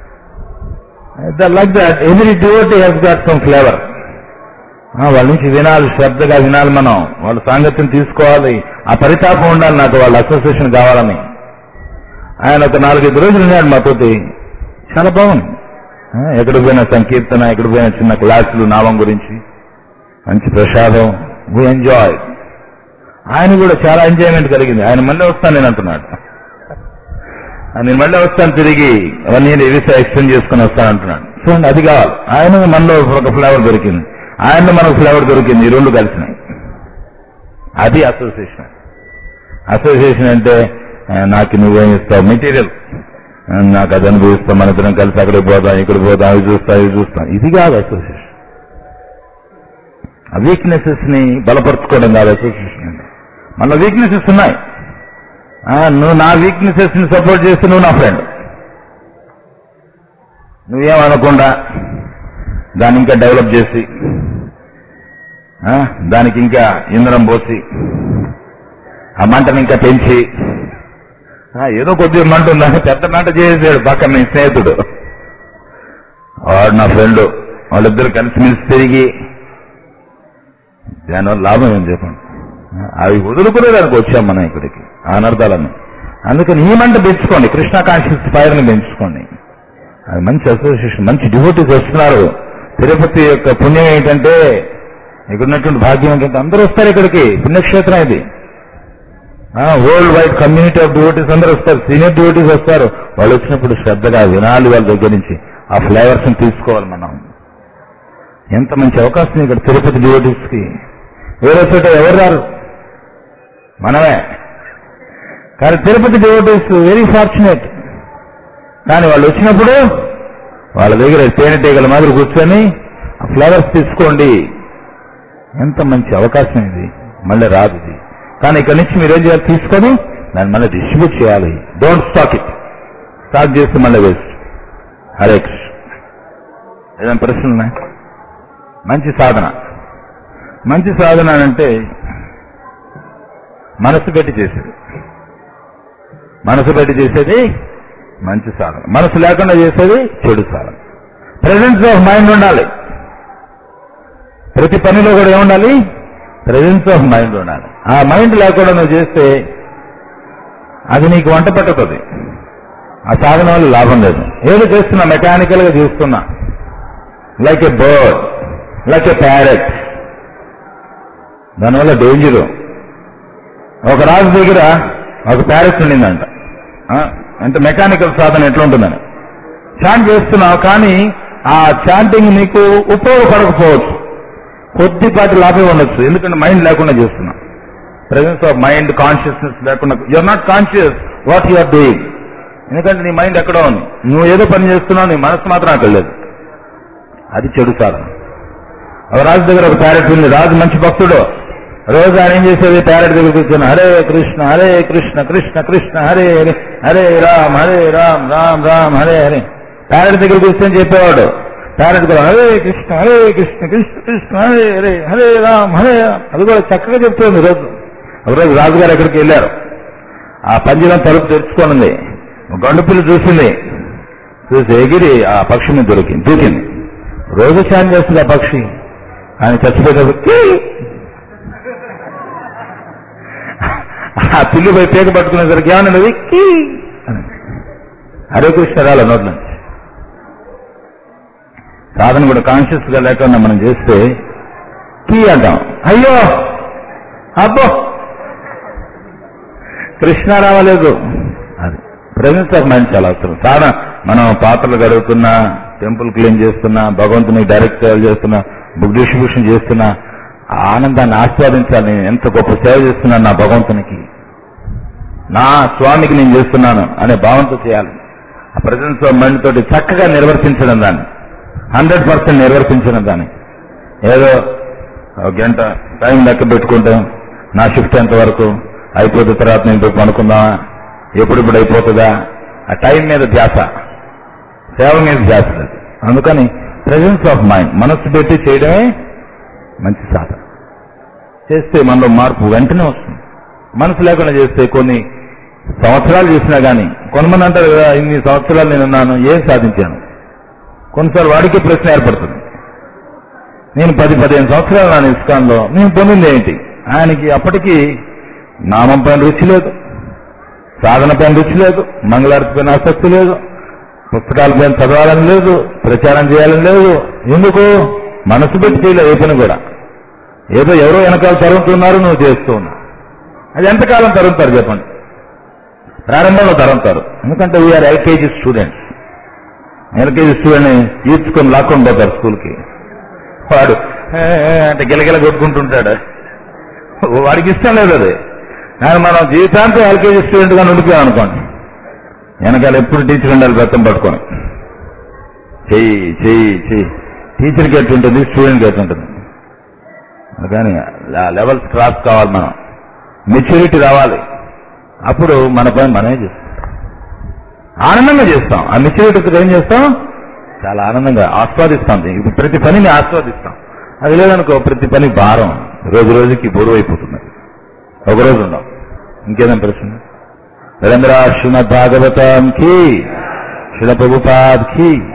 like that every devotee has got some flavour వాళ్ళ నుంచి వినాలి శ్రద్ధగా వినాలి మనం వాళ్ళ సాంగత్యం తీసుకోవాలి ఆ పరితాపం ఉండాలి నాకు వాళ్ళ అసోసియేషన్ కావాలని ఆయన ఒక నాలుగైదు రోజులు ఉన్నాడు మాతోటి చాలా బాగుంది ఆ, ఎక్కడ పోయిన సంకీర్తన ఎక్కడ పోయిన చిన్న క్లాసులు నామం గురించి మంచి ప్రసాదం వీ ఎంజాయ్ ఆయన కూడా చాలా ఎంజాయ్మెంట్ కలిగింది ఆయన మళ్ళీ వస్తాను నేను అంటున్నాడు ఆ, నేను మళ్ళీ వస్తాను తిరిగి అవన్నీ వీసా ఎక్స్టెండ్ చేసుకుని వస్తాను అంటున్నాడు చూడండి అది కావాలి ఆయన మనలో ఒక ఫ్లేవర్ దొరికింది ఆయనలో మనకు ఫ్లేవర్ దొరికింది ఈ రెండు కలిసినాయి అది అసోసియేషన్ అసోసియేషన్ అంటే ఆ, నాకు నువ్వేం ఇస్తావు మెటీరియల్ ఆ, నాకు అది అనుభవిస్తాం మన ఇద్దరం కలిసి అక్కడికి పోదాం ఇక్కడికి పోదాం అవి చూస్తాం ఇవి చూస్తాం ఇది కాదు అసోసియేషన్ ఆ వీక్నెసెస్ ని బలపరచుకోవడం కాదు అసోసియేషన్ అంటే మన వీక్నెసెస్ ఉన్నాయి ఆ, నువ్వు నా వీక్నెసెస్ ని సపోర్ట్ చేస్తే నువ్వు నా ఫ్రెండ్ నువ్వేమనకుండా దాన్ని ఇంకా డెవలప్ చేసి ఆ, దానికి ఇంకా ఇంధనం పోసి ఆ మంటని ఇంకా పెంచి ఆ, ఏదో కొద్దిగా మంట ఉందని పెద్ద మంట చేసాడు పక్కన నీ స్నేహితుడు వాడు నా ఫ్రెండ్ వాళ్ళిద్దరు కలిసిమెలిసి తిరిగి దానివల్ల లాభం ఏం చెప్పండి ఆ, అవి వదులుకునే దానికి వచ్చాం మనం ఇక్కడికి ఆ అనర్థాలను అందుకని ఈ మంట పెంచుకోండి కృష్ణ కాన్షియస్ ఫైర్ ని పెంచుకోండి అది మంచి అసోసియేషన్ మంచి డివోటీస్ వస్తున్నారు తిరుపతి యొక్క పుణ్యం ఏంటంటే ఇక్కడ ఉన్నటువంటి భాగ్యం ఏంటంటే అందరూ వస్తారు ఇక్కడికి పుణ్యక్షేత్రం ఇది world wide community of devotees అందరూ వస్తారు సీనియర్ డివోటీస్ వస్తారు వాళ్ళు వచ్చినప్పుడు శ్రద్ధగా వినాలి వాళ్ళ దగ్గర నుంచి ఆ ఫ్లేవర్స్ ని తీసుకోవాలి మనం ఎంత మంచి అవకాశం ఇక్కడ తిరుపతి డివోటీస్ కి వేరే చోట ఎవరు రారు మనమే కానీ తిరుపతి డివోటీస్ వెరీ ఫార్చునేట్ కానీ వాళ్ళు వచ్చినప్పుడు వాళ్ళ దగ్గర తేనెటీగల మాదిరి కూర్చొని ఆ ఫ్లవర్స్ తీసుకోండి ఎంత మంచి అవకాశం ఇది మళ్ళీ రాదు ఇది కానీ ఇక్కడి నుంచి మీరేం చేయాలి తీసుకొని దాన్ని మళ్ళీ డిస్ట్రిబ్యూట్ చేయాలి డోంట్ స్టాక్ ఇట్ స్టాక్ చేస్తే మళ్ళీ వేస్ట్ హరే కృష్ణ ఏదైనా ప్రశ్నలు ఉన్నాయి మంచి సాధన మంచి సాధన అంటే మనసు పెట్టి చేసేది మనసు పెట్టి చేసేది మంచి సాధన మనసు లేకుండా చేసేది చెడు సాధన ప్రెజెన్స్ ఆఫ్ మైండ్ ఉండాలి ప్రతి పనిలో కూడా ఏముండాలి ప్రెజెన్స్ ఆఫ్ మైండ్ ఉండాలి ఆ మైండ్ లేకుండా నువ్వు చేస్తే అది నీకు వంట పట్టుతుంది ఆ సాధన వల్ల లాభం లేదు ఏదో చేస్తున్నా మెకానికల్ గా చేస్తున్నా like a bird like a parrot దానివల్ల డేంజరు ఒక రాజు దగ్గర ఒక ప్యారెట్ ఉండిందంట ఆ, అంటే మెకానికల్ సాధన ఎట్లా ఉంటుందని చాంట్ చేస్తున్నావు కానీ ఆ చాంటింగ్ నీకు ఉపయోగపడకపోవచ్చు కొద్దిపాటి లాభం ఉండొచ్చు ఎందుకంటే మైండ్ లేకుండా చేస్తున్నా ప్రెసెన్స్ ఆఫ్ మైండ్ కాన్షియస్నెస్ లేకుండా you are not conscious what you are doing ఎందుకంటే నీ మైండ్ ఎక్కడో ఉంది నువ్వు ఏదో పని చేస్తున్నావు నీ మనసు మాత్రం అక్కడ లేదు అది చెడు సాధన ఒక రాజు దగ్గర ఒక ప్యారెట్ ఉంది రాజు మంచి భక్తుడు రోజు ఆయన ఏం చేసేది ప్యారెట్ దగ్గర కూర్చొని హరే కృష్ణ హరే కృష్ణ కృష్ణ కృష్ణ హరే హరే హరే రామ్ హరే రామ్ రామ్ రామ్ హరే హరే ప్యారెట్ దగ్గర కూర్చొని చెప్పేవాడు ప్యారెట్ కూడా హరే కృష్ణ హరే కృష్ణ కృష్ణ కృష్ణ హరే హరే హరే రామ్ హరే రామ్ అది కూడా చక్కగా చెప్తుంది రోజు ఒకరోజు రాజుగారు ఎక్కడికి వెళ్ళారు ఆ పంజరం తలుపు తెరుచుకోనుంది గండు పిల్ల చూసింది చూసి ఎగిరి ఆ పక్షి మీద దొరికింది దూకింది రోజు శాన్ చేస్తుంది ఆ పక్షి ఆయన చచ్చిపోయేటప్పుడు "కీ!" ఆ పిల్లి పోయి పేక పట్టుకునేసరికి ఏమన్నది "కీ!" అని. హరే కృష్ణ రాల నోట్ల నుంచి సాధన కూడా కాన్షియస్ గా లేకుండా మనం చేస్తే కీ అంటాం అయ్యో అబ్బో కృష్ణ రావలేదు అది ప్రజెన్స్ ఆఫ్ మైండ్ చాలా అవసరం సాధన మనం పాత్రలు గడుగుతున్నా టెంపుల్ క్లీన్ చేస్తున్నా భగవంతుని డైరెక్ట్ సేవ చేస్తున్నా బుక్ డిస్ట్రిబ్యూషన్ చేస్తున్నా ఆ ఆనందాన్ని ఆస్వాదించాలి నేను ఎంత గొప్ప సేవ చేస్తున్నాను నా భగవంతునికి నా స్వామికి నేను చేస్తున్నాను అనే భావంతో చేయాలి ఆ ప్రజెన్స్ ఆఫ్ మైండ్ తోటి చక్కగా నిర్వర్తించడం దాన్ని హండ్రెడ్ పర్సెంట్ నిర్వర్తించడం దాన్ని ఏదో ఒక గంట టైం లెక్క పెట్టుకుంటాం నా షిఫ్ట్ ఎంత వరకు అయిపోతే తర్వాత నేను పోయి పనుకుందామా ఎప్పుడిప్పుడు అయిపోతుందా ఆ టైం మీద ధ్యాస సేవ మీద ధ్యాస లేదు అందుకని ప్రెజెన్స్ ఆఫ్ మైండ్ మనస్సు పెట్టి చేయడమే మంచి సాధన చేస్తే మనలో మార్పు వెంటనే వస్తుంది మనసు లేకుండా చేస్తే కొన్ని సంవత్సరాలు చేసినా కానీ కొంతమంది అంటారు కదా ఇన్ని సంవత్సరాలు నేను ఉన్నాను ఏం సాధించాను కొన్నిసార్లు వాడికి ప్రశ్న ఏర్పడుతుంది నేను పది పదిహేను సంవత్సరాలు నా ఇస్కాన్లో నేను పొందింది ఏంటి ఆయనకి అప్పటికి నామం పైన రుచి లేదు సాధన పైన రుచి లేదు మంగళారతి పైన ఆసక్తి లేదు పుస్తకాల పైన చదవాలని లేదు ప్రచారం చేయాలని లేదు ఎందుకు మనసు పెట్టి చేయలేదు ఏ పని కూడా ఏదో ఎవరో వెనకాల తరుగుతున్నారు నువ్వు చేస్తూ ఉన్నావు అది ఎంతకాలం తరుగుతారు చెప్పండి ప్రారంభంలో తరుగుతారు ఎందుకంటే వీఆర్ ఎల్కేజీ స్టూడెంట్స్ ఎల్కేజీ స్టూడెంట్ని ఈడ్చుకొని లాక్కొని పోతారు స్కూల్కి వాడు "ఏ, ఏ" అంటే గిలగిల కొట్టుకుంటుంటాడు వాడికి ఇష్టం లేదు అది కానీ మనం జీవితాంతం ఎల్కేజీ స్టూడెంట్గా ఉండిపోయాం అనుకోండి వెనకాల ఎప్పుడు టీచర్ ఉండాలి బెత్తం పట్టుకొని చెయ్యి చెయ్యి చెయ్యి టీచర్కి ఎట్టుంటుంది స్టూడెంట్కి ఎట్టుంటుంది అందుకని ఆ లెవెల్స్ క్రాస్ కావాలి మనం మెచ్యూరిటీ రావాలి అప్పుడు మన పని మనమే చేస్తాం ఆనందంగా చేస్తాం ఆ మెచ్యూరిటీతో ఏం చేస్తాం చాలా ఆనందంగా ఆస్వాదిస్తాం ఇప్పుడు ప్రతి పనిని ఆస్వాదిస్తాం అది లేదనుకో ప్రతి పని భారం రోజు రోజుకి బరువు అయిపోతుంది ఒక రోజు ఉండం ఇంకేదైనా ప్రశ్న నరేంద్ర శ్రీమద్ భాగవతం కి శిల ప్రభుపాద్ కి